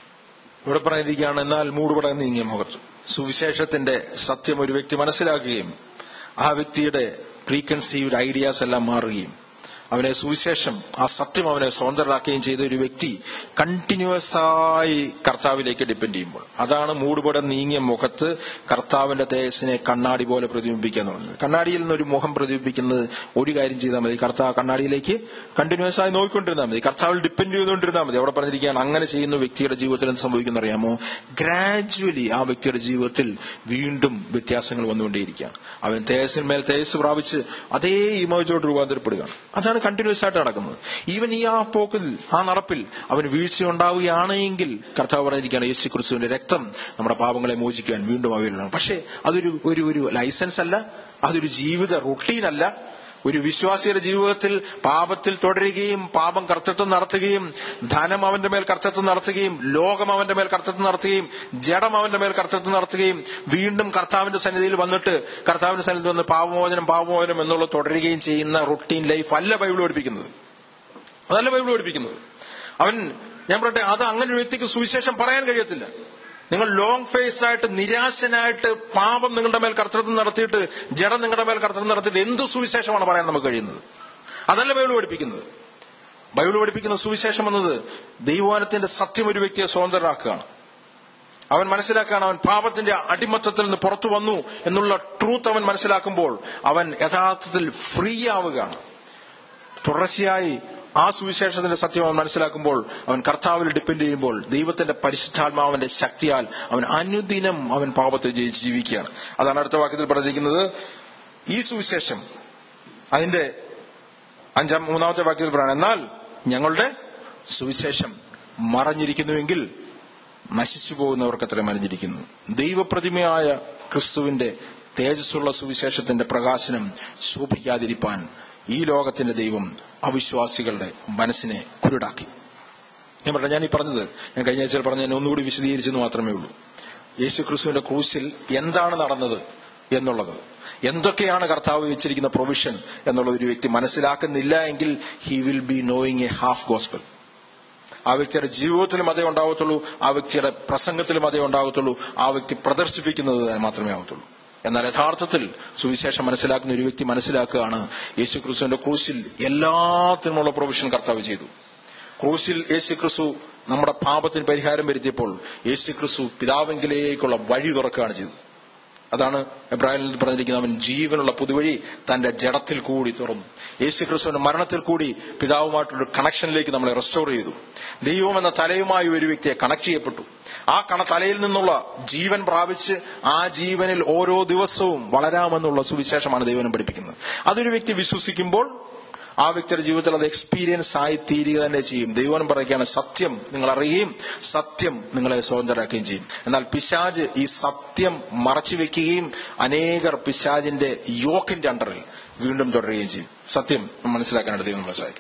ഇവിടെ പറഞ്ഞിരിക്കുകയാണ് എന്നാൽ മൂടുപടം നീങ്ങിയ മുഖത്ത് സുവിശേഷത്തിന്റെ സത്യം ഒരു വ്യക്തി മനസ്സിലാക്കുകയും ആ വ്യക്തിയുടെ പ്രീകൺസീവ്ഡ് ഐഡിയാസ് എല്ലാം മാറുകയും അവനെ സുവിശേഷം ആ സത്യം അവനെ സ്വതന്ത്രരാക്കുകയും ചെയ്ത ഒരു വ്യക്തി കണ്ടിന്യൂസ് ആയി കർത്താവിലേക്ക് ഡിപ്പെൻഡ് ചെയ്യുമ്പോൾ അതാണ് മൂടുപടം നീങ്ങിയ മുഖത്ത് കർത്താവിന്റെ തേജസ്സിനെ കണ്ണാടി പോലെ പ്രതിബിംബിക്കുക എന്ന് പറഞ്ഞത് കണ്ണാടിയിൽ നിന്ന് ഒരു മുഖം പ്രതിബിംബിക്കുന്നത് ഒരു കാര്യം ചെയ്താൽ മതി കർത്താവ് കണ്ണാടിയിലേക്ക് കണ്ടിന്യൂസ് ആയി നോക്കിക്കൊണ്ടിരുന്നാൽ മതി കർത്താവിൽ ഡിപ്പെൻഡ് ചെയ്തുകൊണ്ടിരുന്നാൽ മതി അവിടെ പറഞ്ഞിരിക്കുകയാണ് അങ്ങനെ ചെയ്യുന്ന വ്യക്തിയുടെ ജീവിതത്തിൽ എന്ത് സംഭവിക്കുന്ന അറിയാമോ ഗ്രാജുവലി ആ വ്യക്തിയുടെ ജീവിതത്തിൽ വീണ്ടും വ്യത്യാസങ്ങൾ വന്നുകൊണ്ടേയിരിക്കുകയാണ് അവൻ തേജസ്സിന്മേൽ തേജസ് പ്രാപിച്ച് അതേ ഇമേജോട് രൂപാന്തരപ്പെടുകയാണ് അതാണ് കണ്ടിന്യൂസ് ആയിട്ട് നടക്കുന്നത് ഈവൻ ഈ ആ പോക്കിൽ ആ നടപ്പിൽ അവന് വീഴ്ച ഉണ്ടാവുകയാണ് എങ്കിൽ കർത്താവ് പറഞ്ഞിരിക്കുകയാണ് യേശു ക്രിസ്തുവിന്റെ രക്തം നമ്മുടെ പാപങ്ങളെ മോചിക്കാൻ വീണ്ടും അവയിലാണ് പക്ഷേ അതൊരു ഒരു ഒരു ലൈസൻസ് അല്ല അതൊരു ജീവിത റുട്ടീനല്ല ഒരു വിശ്വാസിയുടെ ജീവിതത്തിൽ പാപത്തിൽ തുടരുകയും പാപം കർത്തൃത്വം നടത്തുകയും ധനം അവന്റെ മേൽ കർത്തൃത്വം നടത്തുകയും ലോകം അവന്റെ മേൽ കർത്തൃത്വം നടത്തുകയും ജഡം അവന്റെ മേൽ കർത്തൃത്വം നടത്തുകയും വീണ്ടും കർത്താവിന്റെ സന്നിധിയിൽ വന്നിട്ട് കർത്താവിന്റെ സന്നിധി വന്ന് പാപമോചനം പാപമോചനം എന്നുള്ളത് തുടരുകയും ചെയ്യുന്ന റുട്ടീൻ ലൈഫ് അല്ല ബൈബിൾ പഠിപ്പിക്കുന്നത് അതല്ല ബൈബിൾ പഠിപ്പിക്കുന്നത് അവൻ ഞാൻ പറയട്ടെ അത് അങ്ങനെ ഒരു വ്യക്തിക്ക് സുവിശേഷം പറയാൻ കഴിയത്തില്ല നിങ്ങൾ ലോങ് ഫേസ്ഡ് ആയിട്ട് നിരാശനായിട്ട് പാപം നിങ്ങളുടെ മേൽ കർത്തൃത്വം നടത്തിയിട്ട് ജഡം നിങ്ങളുടെ മേൽ കർത്തൃത്വം നടത്തിയിട്ട് എന്ത് സുവിശേഷമാണ് പറയാൻ നമുക്ക് കഴിയുന്നത് അതല്ല ബൈബിൾ പഠിപ്പിക്കുന്നത് ബൈബിൾ പഠിപ്പിക്കുന്ന സുവിശേഷം എന്നത് ദൈവവാനത്തിന്റെ സത്യം ഒരു വ്യക്തിയെ സ്വതന്ത്രരാക്കുകയാണ് അവൻ മനസ്സിലാക്കുകയാണ് അവൻ പാപത്തിന്റെ അടിമത്തത്തിൽ നിന്ന് പുറത്തു വന്നു എന്നുള്ള ട്രൂത്ത് അവൻ മനസ്സിലാക്കുമ്പോൾ അവൻ യഥാർത്ഥത്തിൽ ഫ്രീ ആവുകയാണ് തുടർച്ചയായി ആ സുവിശേഷത്തിന്റെ സത്യം അവൻ മനസ്സിലാക്കുമ്പോൾ അവൻ കർത്താവിൽ ഡിപ്പെൻഡ് ചെയ്യുമ്പോൾ ദൈവത്തിന്റെ പരിശുദ്ധാത്മാവിന്റെ ശക്തിയാൽ അവൻ അനുദിനം അവൻ പാപത്തെ ജയിച്ച് ജീവിക്കുകയാണ് അതാണ് അടുത്ത വാക്യത്തിൽ പറഞ്ഞിരിക്കുന്നത് ഈ സുവിശേഷം അതിന്റെ അഞ്ചാം മൂന്നാമത്തെ വാക്യത്തിൽ പറയണം എന്നാൽ ഞങ്ങളുടെ സുവിശേഷം മറഞ്ഞിരിക്കുന്നുവെങ്കിൽ നശിച്ചു പോകുന്നവർക്ക് അത്ര മറിഞ്ഞിരിക്കുന്നു ദൈവപ്രതിമയായ ക്രിസ്തുവിന്റെ തേജസ്സുള്ള സുവിശേഷത്തിന്റെ പ്രകാശനം ശോഭിക്കാതിരിപ്പാൻ ഈ ലോകത്തിന്റെ ദൈവം അവിശ്വാസികളുടെ മനസ്സിനെ കുരുടാക്കി ഞാൻ പറഞ്ഞ ഞാൻ ഈ പറഞ്ഞത് ഞാൻ കഴിഞ്ഞ ആഴ്ചയിൽ പറഞ്ഞ ഞാൻ ഒന്നുകൂടി വിശദീകരിച്ചെന്ന് മാത്രമേ ഉള്ളൂ യേശു ക്രിസ്തുവിന്റെ ക്രൂശിൽ എന്താണ് നടന്നത് എന്നുള്ളത് എന്തൊക്കെയാണ് കർത്താവ് വെച്ചിരിക്കുന്ന പ്രൊവിഷൻ എന്നുള്ളത് ഒരു വ്യക്തി മനസ്സിലാക്കുന്നില്ല എങ്കിൽ he will be knowing a half gospel ആ വ്യക്തിയുടെ ജീവിതത്തിലും അതേ ഉണ്ടാകത്തുള്ളൂ ആ വ്യക്തിയുടെ പ്രസംഗത്തിലും അതേ ഉണ്ടാകത്തുള്ളൂ ആ വ്യക്തി പ്രദർശിപ്പിക്കുന്നത് മാത്രമേ ആകത്തുള്ളൂ എന്നാൽ യഥാർത്ഥത്തിൽ സുവിശേഷം മനസ്സിലാക്കുന്ന ഒരു വ്യക്തി മനസ്സിലാക്കുകയാണ് യേശു ക്രിസ്തുവിന്റെ ക്രൂശിൽ എല്ലാത്തിനുമുള്ള പ്രൊവിഷൻ കർത്താവ് ചെയ്തു ക്രൂശിൽ യേശു ക്രിസ്തു നമ്മുടെ പാപത്തിന് പരിഹാരം വരുത്തിയപ്പോൾ യേശു ക്രിസ്തു പിതാവെങ്കിലേക്കുള്ള വഴി തുറക്കുകയാണ് ചെയ്തത് അതാണ് എബ്രാഹിമിൽ പറഞ്ഞിരിക്കുന്നത് അവൻ ജീവനുള്ള പുതുവഴി തന്റെ ജഡത്തിൽ കൂടി തുറന്നു യേശു ക്രിസ്തുവിന്റെ മരണത്തിൽ കൂടി പിതാവുമായിട്ടുള്ള കണക്ഷനിലേക്ക് നമ്മളെ റെസ്റ്റോർ ചെയ്തു ദൈവം എന്ന തലയുമായി ഒരു വ്യക്തിയെ കണക്ട് ചെയ്യപ്പെട്ടു ആ കണ തലയിൽ നിന്നുള്ള ജീവൻ പ്രാപിച്ച് ആ ജീവനിൽ ഓരോ ദിവസവും വളരാമെന്നുള്ള സുവിശേഷമാണ് ദൈവനം പഠിപ്പിക്കുന്നത് അതൊരു വ്യക്തി വിശ്വസിക്കുമ്പോൾ ആ വ്യക്തിയുടെ ജീവിതത്തിൽ അത് എക്സ്പീരിയൻസ് ആയി തീരുക തന്നെ ചെയ്യും ദൈവം പറയുകയാണ് സത്യം നിങ്ങൾ അറിയുകയും സത്യം നിങ്ങളെ സ്വതന്ത്രരാക്കുകയും ചെയ്യും എന്നാൽ പിശാജ് ഈ സത്യം മറച്ചു വെക്കുകയും അനേകർ പിശാജിന്റെ യോക്കിന്റെ അണ്ടറിൽ വീണ്ടും തുടരുകയും ചെയ്യും സത്യം മനസ്സിലാക്കാനായിട്ട് ദൈവം നമ്മളെ സഹായിക്കും